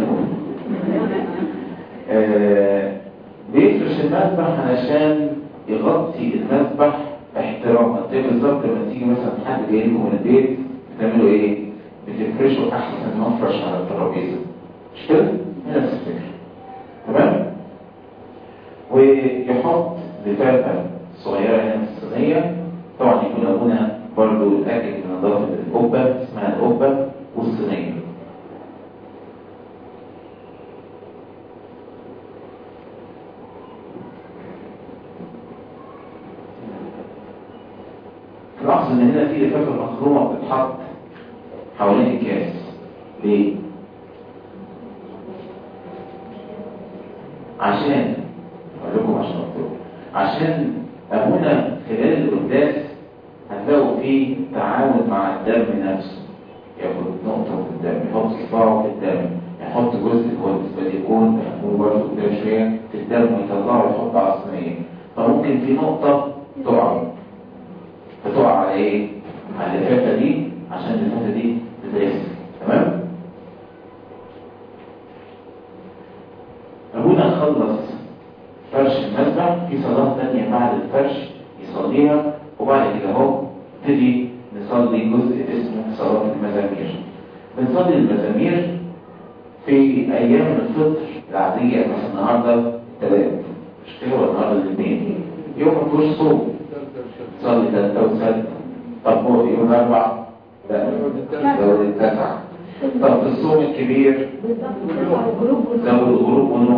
آه بيفرش المذبح علشان يغطي المذبح احتراما زي بالظبط لما تيجي مثلا حد جاي لكم من البيت بتعملوا ايه؟ بتفرشوا احسن مفرش على الترابيزه مش كده؟ هي نفس الفكره تمام؟ ويحط لفافه صغيره هنا في الصينيه طبعا يكون ابونا برضه يتاكد من نظافه القبه اسمها القبه والصينيه تلاحظ ان هنا في لفافه مخرومه بتتحط حوالين الكاس ليه؟ عشان اقول لكم عشان اكتب عشان ابونا خلال القداس هتلاقوا فيه تعاون مع الدم نفسه ياخد نقطة في الدم يحط صباعه في الدم يحط جزء هو بالنسبة لي يكون هو برضه قدام شوية في الدم ويطلعه ويحط على الصينية فممكن في نقطة تقع فتقع على ايه؟ على اللفافة دي عشان اللفافة دي تتغسل تمام؟ أبونا خلص فرش المذبح في صلاة تانية بعد الفرش يصليها وبعد كده اهو نبتدي نصلي جزء اسمه صلاة المزامير بنصلي المزامير في أيام الفطر العادية مثلا النهاردة الثلاث مش كده ولا النهاردة الاثنين يوم ما فيهوش صوم صلي ثلاثة وسبت طب هو يوم الأربع لا زود التسعة طب في الصوم الكبير زود الغروب ونوم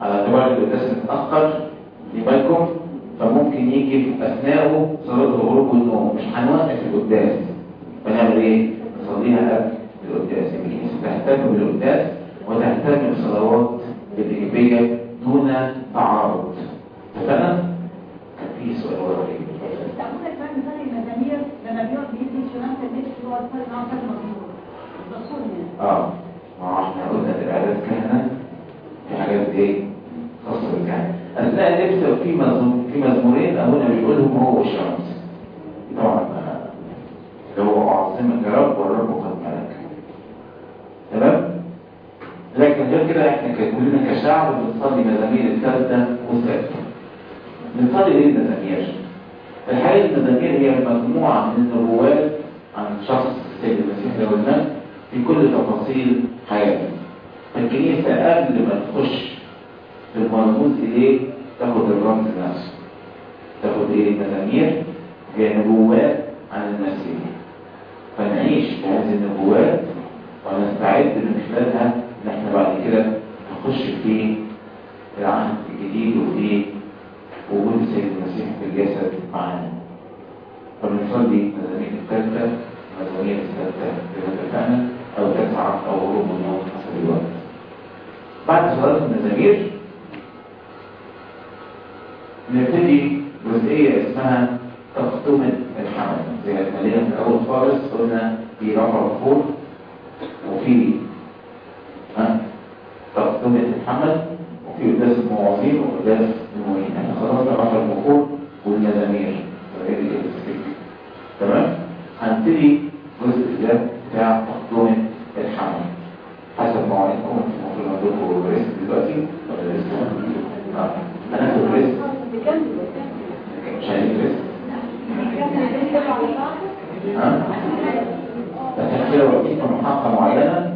على اعتبار القداس متاخر خلي بالكم فممكن يجي في اثناءه صلاه الغروب والنوم مش هنوقف القداس فنعمل ايه؟ نصليها قبل القداس الكنيسه تهتم بالقداس وتهتم بالصلوات الايجابيه دون تعارض اتفقنا؟ كان في سؤال ورا ايه؟ تعمل كمان مثال المزامير لما بيقعد بيدي شمامة النفس هو يصلي معاه صلاة مزمور الرسول يعني اه ما هو احنا قلنا في العادات كهنة في حاجات ايه خاصة بالكهنة اثناء اللبس في مزمور في مزمورين ابونا بيقولهم هو والشمس طبعا آه، اللي هو اعظمك يا رب والرب قد ملك تمام لكن غير كده احنا كلنا كشعب بنصلي مزامير الثالثة والسادسة بنصلي ليه المزامير؟ الحقيقة المزامير هي مجموعة من النبوات عن شخص السيد المسيح له المجد في كل تفاصيل حياته فالكنيسة قبل ما تخش في المرموز إليه تاخد الرمز نفسه تاخد إيه المزامير هي نبوات عن المسيح فنعيش بهذه النبوات ونستعد من خلالها إن إحنا بعد كده نخش في العهد الجديد وفي وجود السيد المسيح في الجسد معنا فبنصلي مزامير الثالثة مزامير الثالثة كما اتفقنا أو تسعة أو غروب النوم حسب الوقت بعد صلاة المزامير نبتدي جزئية اسمها تقطمة الحمل زي ما اتكلمنا في الأول خالص قلنا في رفع الخور وفي ها تقطمة الحمل وفي قداس المواعظين وقداس المؤمنين احنا خلصنا رفع البخور والمزامير وهذه الاسكيك تمام هنبتدي الجزء ده بتاع تقطمة الحمل حسب مواعيدكم المفروض عندكم ريست دلوقتي ولا لسه؟ اه هناخد ريست مش عايزين ريست ها؟ بس كده وقتكم محطة معينة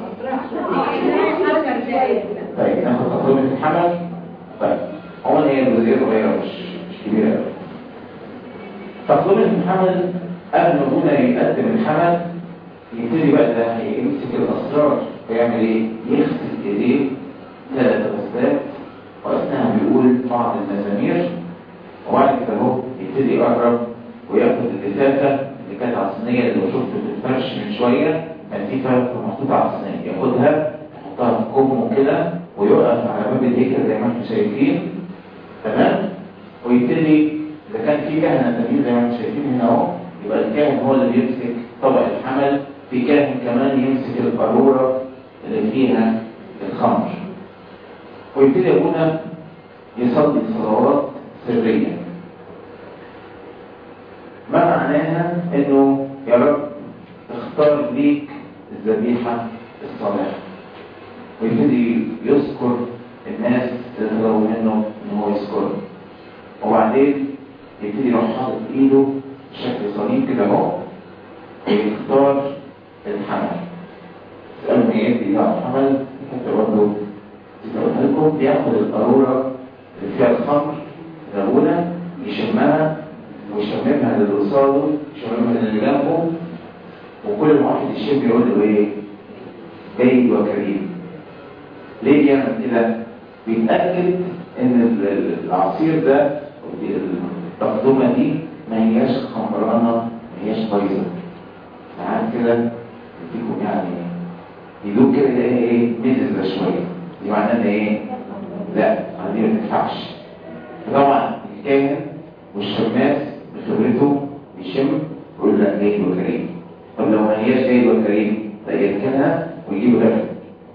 طيب ناخد تقويم الحمل طيب عموما هي الجزئيه صغيره مش مش كبيره قوي تقويم الحمل قبل ما ابونا يقدم الحمل يبتدي بقى ده يمسك الاسرار ويعمل ايه؟ يغسل ايديه ثلاث غسلات واثناء بيقول بعض المزامير وبعد كده اهو يبتدي يقرب وياخد اللفافه اللي كانت على الصينيه اللي شفته في الفرش من شويه كان في فرق محطوطه على الصينيه ياخدها يحطها في كومه كده ويقف على باب الهيكل زي ما انتم شايفين تمام ويبتدي اذا كان في كهنه تانيين زي ما انتم شايفين هنا اهو يبقى الكاهن هو اللي بيمسك طبق الحمل في كاهن كمان يمسك القاروره اللي فيها الخمر ويبتدي ابونا يصلي صلوات سريه ما معناها انه يا رب اختار ليك الذبيحه الصالحه ويبتدي يذكر الناس اللي طلبوا منه ان هو يذكرهم وبعدين يبتدي يروح حاطط ايده بشكل صليب كده اهو ويختار الحمل تسألهم ايه دي نوع الحمل حتى برضه قلت لكم بياخد القارورة اللي فيها الخمر الأولى يشمها ويشممها للي قصاده يشممها للي جنبه وكل ما واحد يشم يقول له ايه جيد وكريم ليه بيعمل كده؟ بيتأكد ان ال- ال- العصير ده التقدمة دي ما هياش خمرانة ما هياش بايظة ساعات كده يديكم يعني يدوب كده يلاقي ايه مززة شوية دي معناها ايه؟ لا دي ما تنفعش طبعا الكاهن والشماس بخبرته بيشم ويقول لا جيد وكريم طب لو ما هياش جيد وكريم ده يركنها ويجيب لبن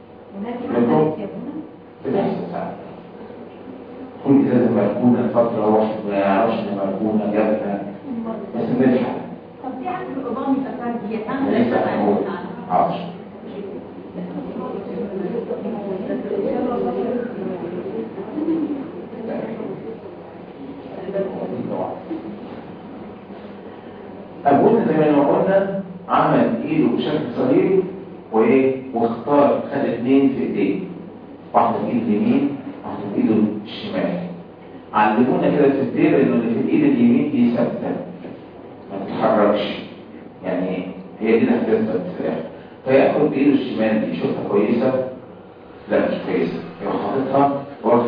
بتحصل ساعات كل ازازه مركونه فتره واحد ما يعرفش ان مركونه جابها بس بنضحك طب في عندك الأوبامي فكرت دي أنا لسه هنقول عطش أبونا زي ما قلنا عمل إيده بشكل صغير وإيه واختار خد اتنين في إيديه واحدة في إيد اليمين واحدة في إيده الشمال علمونا كده في الدير إنه اللي في الإيد اليمين دي ثابتة ما تتحركش يعني هي دي اللي هتثبت في الآخر فياخد بإيده الشمال دي يشوفها كويسة لا مش كويسة يروح حاططها ورا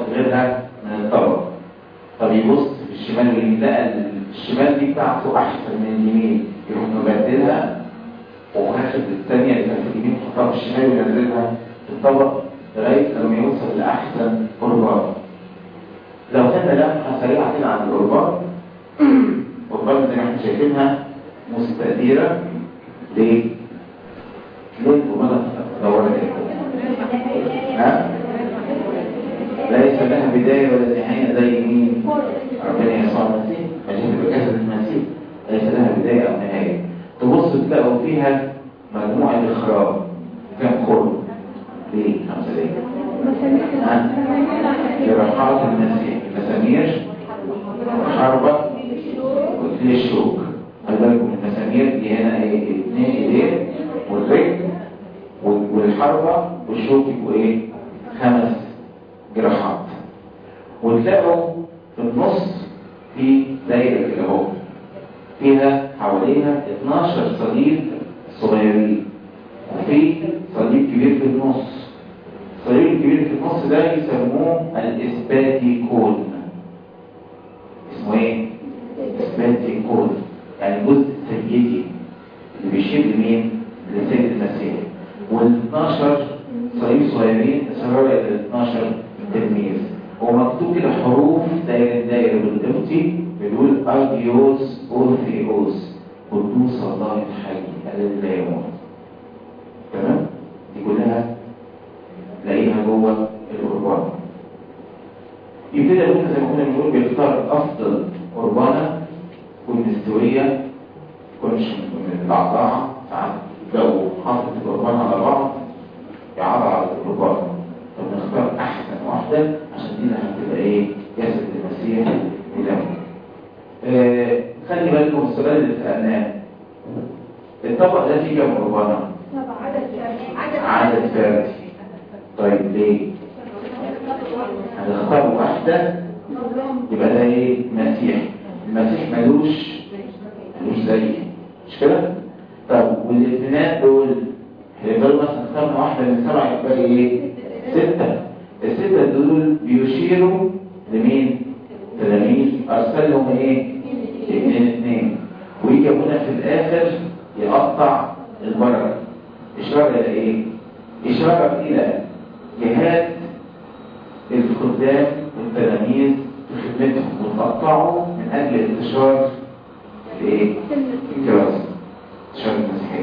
فبيبص في الشمال واليمين لقى الشمال دي بتاعته احسن من اليمين يروح مبدلها وواخد الثانيه اللي كانت في اليمين يحطها في الشمال وينزلها في الطبق لغايه لما يوصل لاحسن قربان لو خدنا لمحه سريعه كده عن القربان قربان زي ما احنا شايفينها مستديره ليه؟ ليه القربان مدوره كده؟ ها؟ ليس لها بداية ولا نهاية زي مين؟ ربنا يسوع المسيح عشان تبقى جسد المسيح ليس لها بداية أو نهاية تبص تلاقوا فيها مجموعة إخراج كم خرم ليه؟ خمسة ليه؟ ها؟ جراحات المسيح مسامير وحربة واثنين الشوك خلي بالكم المسامير دي هنا ايه؟ اثنين ايدين والرجل والحربة والشوك يبقوا ايه؟ خمس جراحات وتلاقوا في النص في دايرة كده اهو فيها حواليها 12 صليب صغيرين وفي صليب كبير في النص الصليب الكبير في النص ده يسموه الاسباتيكون اسمه ايه؟ اسباتيكون يعني الجزء السيدي اللي بيشير لمين؟ لسيد المسيح وال 12 صليب صغيرين تسرعوا الى 12 تلميذ ومكتوب كده حروف دايره دايره بالقبطي بيقول اجيوس اورثيوس قدوس الله الحي الذي لا يموت تمام دي كلها تلاقيها جوه القربان يبتدي ابونا زي ما كنا بنقول بيختار افضل قربانه تكون مستويه تكونش متعطعه ساعات لو حاطط القربان على بعض يعرض على القربان فبنختار احسن واحده عشان دي اللي هتبقى ايه جسد المسيح ودمه آه خلي بالكم السؤال اللي سالناه الطبق ده فيه كام قربانه عدد فردي طيب ليه هنختار واحده يبقى ده ايه مسيح المسيح ملوش ملوش زي مش كده طب والاثنين دول هيفضلوا مثلا اخترنا واحده من سبعه يبقى ايه ستة الستة دول بيشيروا لمين؟ تلاميذ أرسل لهم إيه؟ اثنين اثنين ويجي هنا في الآخر يقطع البركة إشارة إلى إيه؟ إشارة إلى جهاد الخدام والتلاميذ في خدمتهم وتقطعوا من أجل انتشار الإيه؟ الكراسة انتشار المسيحية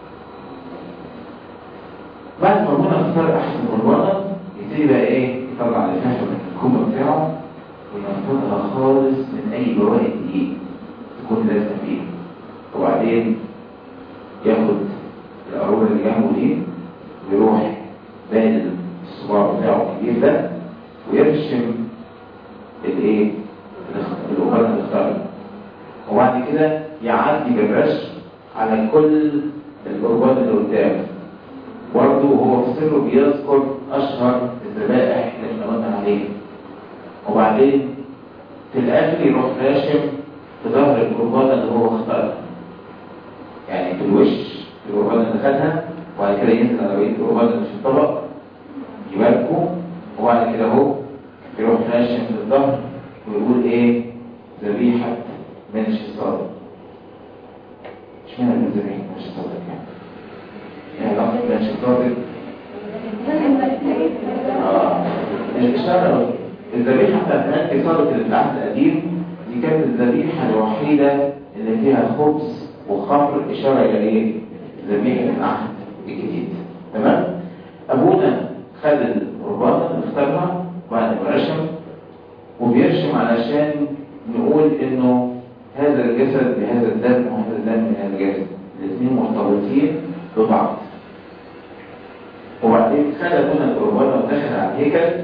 بعد ما ربنا اختار احسن قربانه يبتدي بقى ايه يطلع الفحم من الكوب بتاعه وينفضها خالص من اي بواقي دقيق تكون لازمه فيه وبعدين ياخد القاروره اللي جنبه دي ويروح بادل الصباع بتاعه الكبير ده ويرشم الايه القربانه اللي اختارها وبعد كده يعدي بالرشم على كل القربان اللي قدامه برضه هو في سره بيذكر اشهر الذبائح اللي احنا قلنا عليها وبعدين في الاخر يروح راشم في ظهر القربانه اللي هو اختارها يعني في الوش القربانه اللي خدها وبعد كده ينزل على بقيه القربانه اللي في الطبق يباركوا وبعد كده اهو يروح راشم في الظهر ويقول ايه ذبيحه منش الصادق اشمعنى من ذبيحه منش الصادق يعني يعني لفظ منش الصادق الإشارة الذبيحة بتاعت ملك صادق اللي في العهد القديم دي كانت الذبيحة الوحيدة اللي فيها خبز وخمر إشارة إلى إيه؟ ذبيحة العهد الجديد تمام؟ أبونا خد القربانة اللي اختارها بعد ما رشم وبيرشم علشان نقول إنه هذا الجسد بهذا الدم وهذا الدم من هذا الجسد الاثنين مرتبطين ببعض وبعدين خد ابونا القربانه ودخل على الهيكل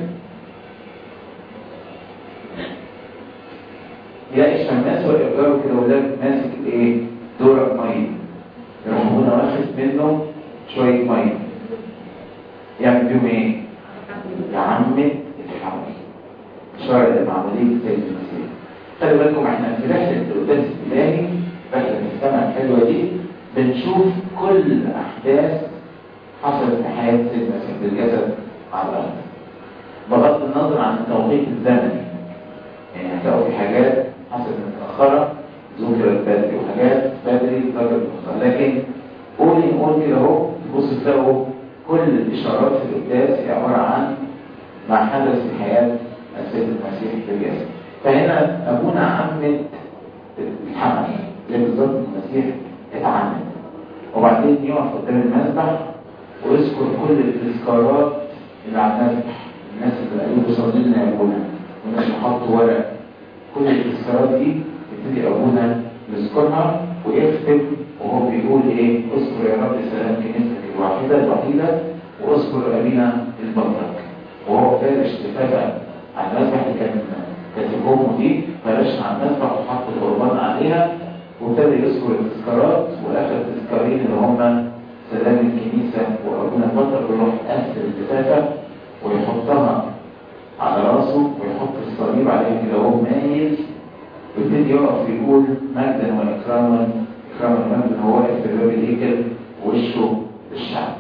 يلاقي الشماس والإبجار كده ولاد ماسك ايه دورق ميه يروح ابونا واخد منه شويه ميه يعمل بيهم ايه؟ يعمد الحمل إشارة إلى عملية سيد المسيح خلي بالكم احنا في رحلة القداس الإلهي رحلة السنة الحلوة دي بنشوف كل أحداث حصلت في حياة سيد المسيح بالجسد على الأرض بغض النظر عن التوقيت الزمني يعني هتلاقوا في حاجات حصلت متأخرة ذكرت بدري وحاجات بدري ذكرت متأخرة لكن قولي نقول كده اهو تبص تلاقوا كل الإشارات في القداس هي عبارة عن ما حدث في حياة السيد المسيح في الجسد فهنا أبونا عمد الحمل زي بالظبط المسيح اتعمد وبعدين يقف قدام المذبح ويذكر كل التذكارات اللي على المذبح الناس اللي قالوا صلي لنا يا ابونا والناس اللي حطوا ورق كل التذكارات دي يبتدي ابونا يذكرها ويكتب وهو بيقول ايه اذكر يا رب سلام كنيستك الواحده الوحيده واذكر ابينا البطرك وهو فارش اتفاق على المذبح اللي كان كاتبهم دي فرش على المذبح وحط القربان عليها وابتدى يذكر التذكارات واخر التذكارين اللي هم سلام الكنيسه وابونا البطرك يروح قافل اللفافه ويحطها على راسه ويحط الصليب عليه كده وهو مايل ويبتدي يقف يقول مجدا واكراما اكراما المجد هو واقف في باب الهيكل ووشه للشعب.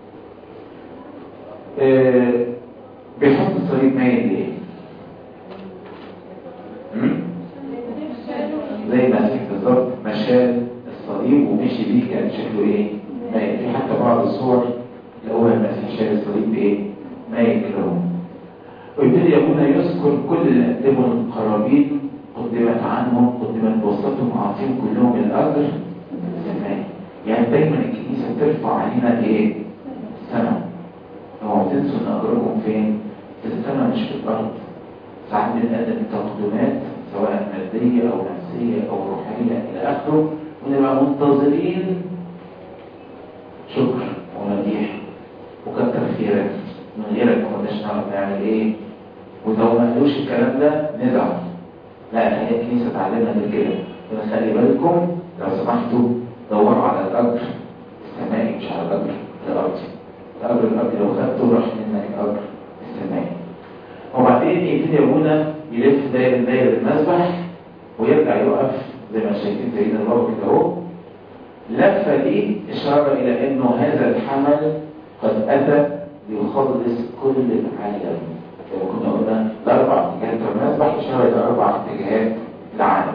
آه بيحط الصليب مايل ليه؟ مم؟ زي المسيح بالظبط مشال الصليب ومشي بيه كان شكله ايه؟ مايل في حتى بعض الصور لقوها المسيح شال الصليب بايه؟ مايل كده اهو. ويبتدي ابونا يذكر كل اللي قدموا القرابين قدمت عنهم قدمت وسطهم اعطيهم كلهم الاجر السماء يعني دايما الكنيسه بترفع علينا ايه؟ السماء اوعوا تنسوا ان اجركم فين؟ في السماء مش في الارض ساعات بنقدم تقدمات سواء ماديه او نفسيه او روحيه الى اخره ونبقى منتظرين شكر ومديح وكتر خيرك من غيرك ما كناش نعرف نعمل ايه ولو ما قالوش الكلام ده نزعل لا هي الكنيسه تعلمنا غير كده فخلي بالكم لو سمحتوا دوروا على الاجر السمائي مش على الاجر الارضي الاجر الارضي لو خدته راح منك الاجر السمائي وبعدين يبتدي ابونا يلف داير داير المسبح ويرجع يقف زي ما شايفين سيدنا البابا كده اهو اللفه دي اشاره الى انه هذا الحمل قد اتى ليخلص كل العالم لو كنا قلنا الاربع اتجاهات المسبح اشاره الى اربع اتجاهات العالم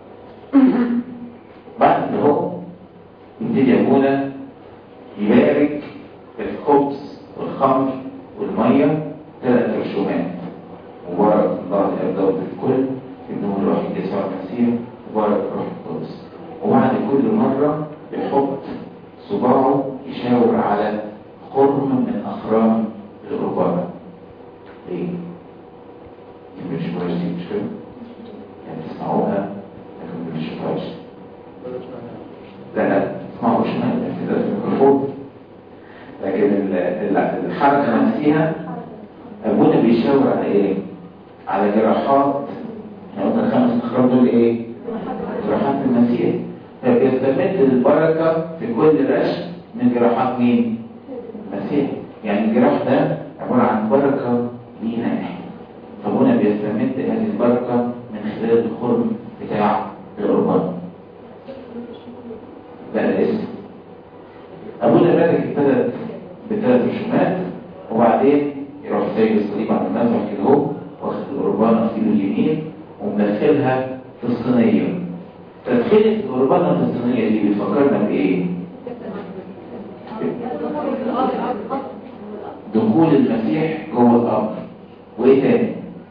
بعد كده هو يبتدي ابونا يبارك الخبز والخمر والميه ثلاث رسومات مبارك الله الاب داود الكل ابنه الروح يسوع المسيح مبارك الروح القدس وبعد كل مره يحط صباعه يشاور على خرم من اخرام القربانه ليه؟ دي مش كويس دي مش كده؟ يعني تسمعوها لكن مش كويس لا لا تسمعوا شمال كده في الميكروفون لكن ال- ال- الحركه نفسها ابونا بيشاور على ايه؟ على جراحات احنا قلنا الخمس اخرام دول ايه؟ جراحات المسيح فبيستمد البركه في كل رشم من جراحات مين؟ المسيح يعني الجراح ده عباره عن بركه لينا احنا فابونا بيستمد هذه البركه من خلال الخرم بتاع القربان لا لسه ابونا مالك ابتدت بثلاث رسومات وبعدين يروح سايب الصليب على المذبح كده اهو واخد القربانه في ايده اليمين ومدخلها في الصينيه تدخيل القربانه في الصينيه دي بيفكرنا بايه؟ دخول المسيح جوه القبر وايه تاني؟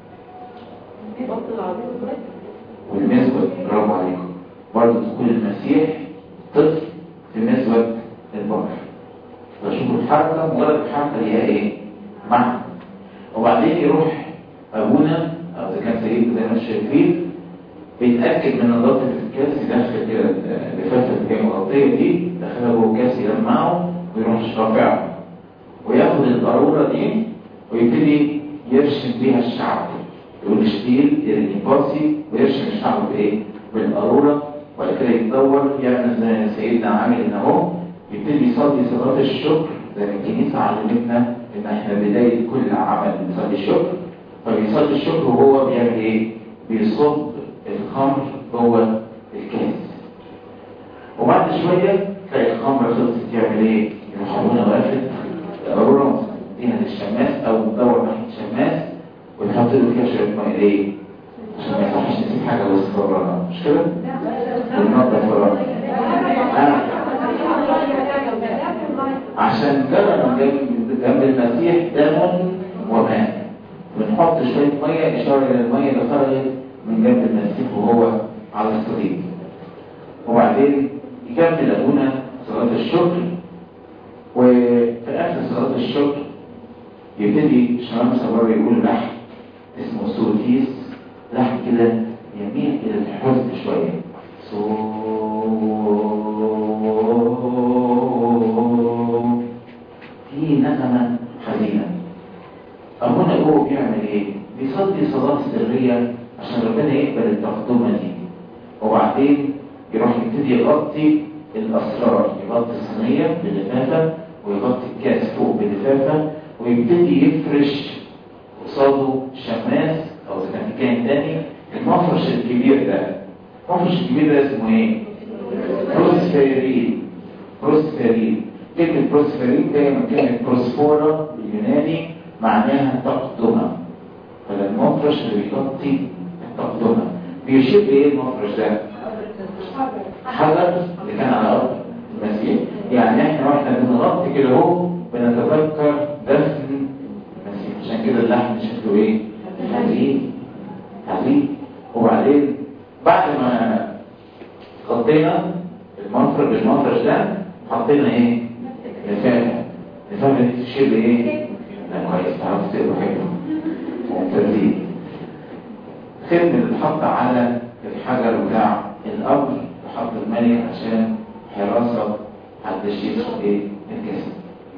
والمزود برافو عليكم برضه دخول المسيح طفل في مزود البحر فشوفوا الحركة مجرد الحركة ليها ايه؟ معنى وبعدين يروح ابونا او اذا كان سيدنا زي ما انتم شايفين بيتاكد من نظافه الكاس يدخل كده اللفافه اللي هي مغطيه دي يدخلها جوه الكاس يلمعه ويروح رافعه وياخد القاروره دي ويبتدي يرشم بيها الشعب يقول شتيل الانباسي ويرشم الشعب بايه؟ بالقاروره وبعد كده يتدور يعمل زي سيدنا عامل ان اهو يبتدي يصلي صلاه الشكر زي ما الكنيسه علمتنا ان احنا بدايه كل عمل بنصلي الشكر فبيصلي الشكر وهو بيعمل ايه؟ بيصب الخمر جوه الكاس وبعد شويه تلاقي الخمر خلصت يعمل ايه؟ يروح ابونا واقف القاروره مديها للشماس او مدور ناحيه الشماس ويحط له فيها شويه ميه ليه؟ عشان ما يصحش حاجة بس ورانا مش كده؟ بننظف ورانا آه. عشان جرى من جنب جنب المسيح دم وماء بنحط شوية مية إشارة إلى المية اللي خرجت من جنب المسيح وهو على الصليب وبعدين يكمل أبونا صلاة الشكر وفي آخر صلاة الشكر يبتدي شمام صبار يقول لحن اسمه سوتيس لحن كده يميل إلى الحزن شوية صو في نغمة حزينة أبونا هو بيعمل إيه؟ بيصلي صلاة سرية عشان ربنا يقبل التقدمة دي وبعدين يروح يبتدي يغطي الأسرار يغطي الصينية بلفافة ويغطي الكاس فوق بلفافة ويبتدي يفرش قصاده شماس أو إذا كان في كائن تاني المفرش الكبير ده المفرش الكبير ده اسمه إيه؟ بروسفيرين بروسفيرين كلمة بروسفيرين جاية من كلمة بروسفورا باليوناني معناها تقدمة فالمفرش اللي بيغطي التقدمة بيشير لإيه المفرش ده؟ حجر اللي كان على أرض المسيح يعني احنا واحنا بنغطي كده اهو بنتذكر دفن المسيح عشان كده اللحم شكله ايه؟ حزين حزين وبعدين بعد ما غطينا المفرش المفرش ده حطينا ايه؟ لفافة لفافة دي تشير لايه؟ لا كويس تعرفوا تقروا حلو ممتازين ختم اللي اتحط على الحجر بتاع القبر وحط الملك عشان حراسة محدش يدخل ايه الجسد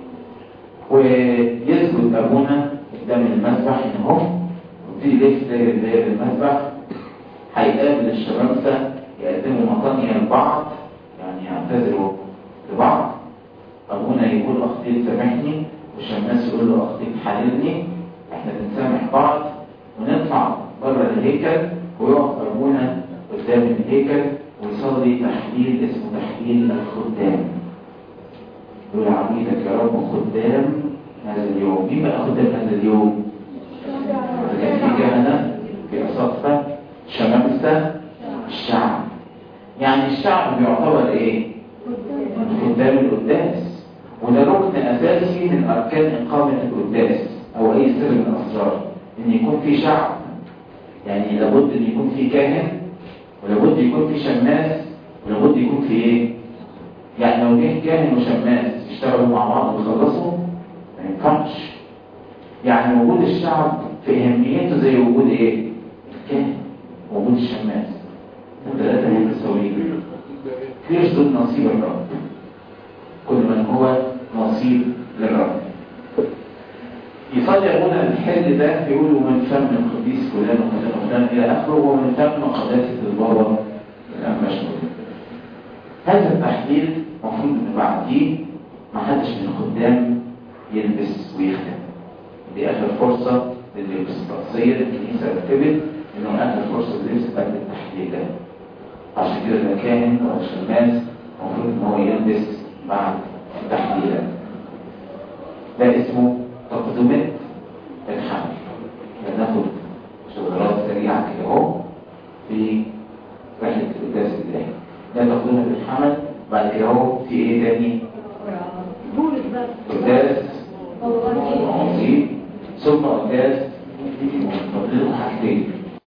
ويسجد ابونا قدام المذبح ان هو ويبتدي يلف داير داير المذبح هيقابل الشمامسة يقدموا مطانية لبعض يعني يعتذروا لبعض ابونا يقول اخطيت سامحني والشماس يقول له اخطيت حللني احنا بنسامح بعض ونطلع بره الهيكل ويقف ابونا قدام الهيكل ويصلي تحليل اسمه تحليل الخدام يقول عبيدك يا رب خدام هذا اليوم مين بقى خدام هذا اليوم؟ إذا كان في كهنة في أساقفة شمامسة الشعب يعني الشعب بيعتبر ايه؟ خدام القداس وده ركن أساسي من أركان إقامة القداس أو أي سر من الأسرار إن يكون في شعب يعني لابد إن يكون في كاهن ولابد يكون في شماس ولابد يكون في ايه يعني لو جه كاهن وشماس يشتغلوا مع بعض ويخلصوا ما ينفعش يعني وجود الشعب في اهميته زي وجود ايه الكاهن وجود الشماس الثلاثه متساويين فيش ضد نصيب الرب كل من هو نصيب للرب يصلي هنا الحل ده يقول من فم القديس فلان وفلان وفلان الى اخره ومن فم قداسه البابا المشهور هذا التحليل المفروض ان بعديه ما حدش من الخدام يلبس ويخدم دي اخر فرصه للبس التقصير الكنيسه رتبت انه اخر فرصه للبس قبل التحليل ده عشان كده الكاهن او الشماس المفروض ان هو يلبس بعد التحليل ده اسمه تقدمة الحمل هناخد شغلات سريعة كده اهو في رحلة القداس الإلهي ده تقدمة الحمل بعد كده اهو في ايه تاني؟ قداس عظيم ثم قداس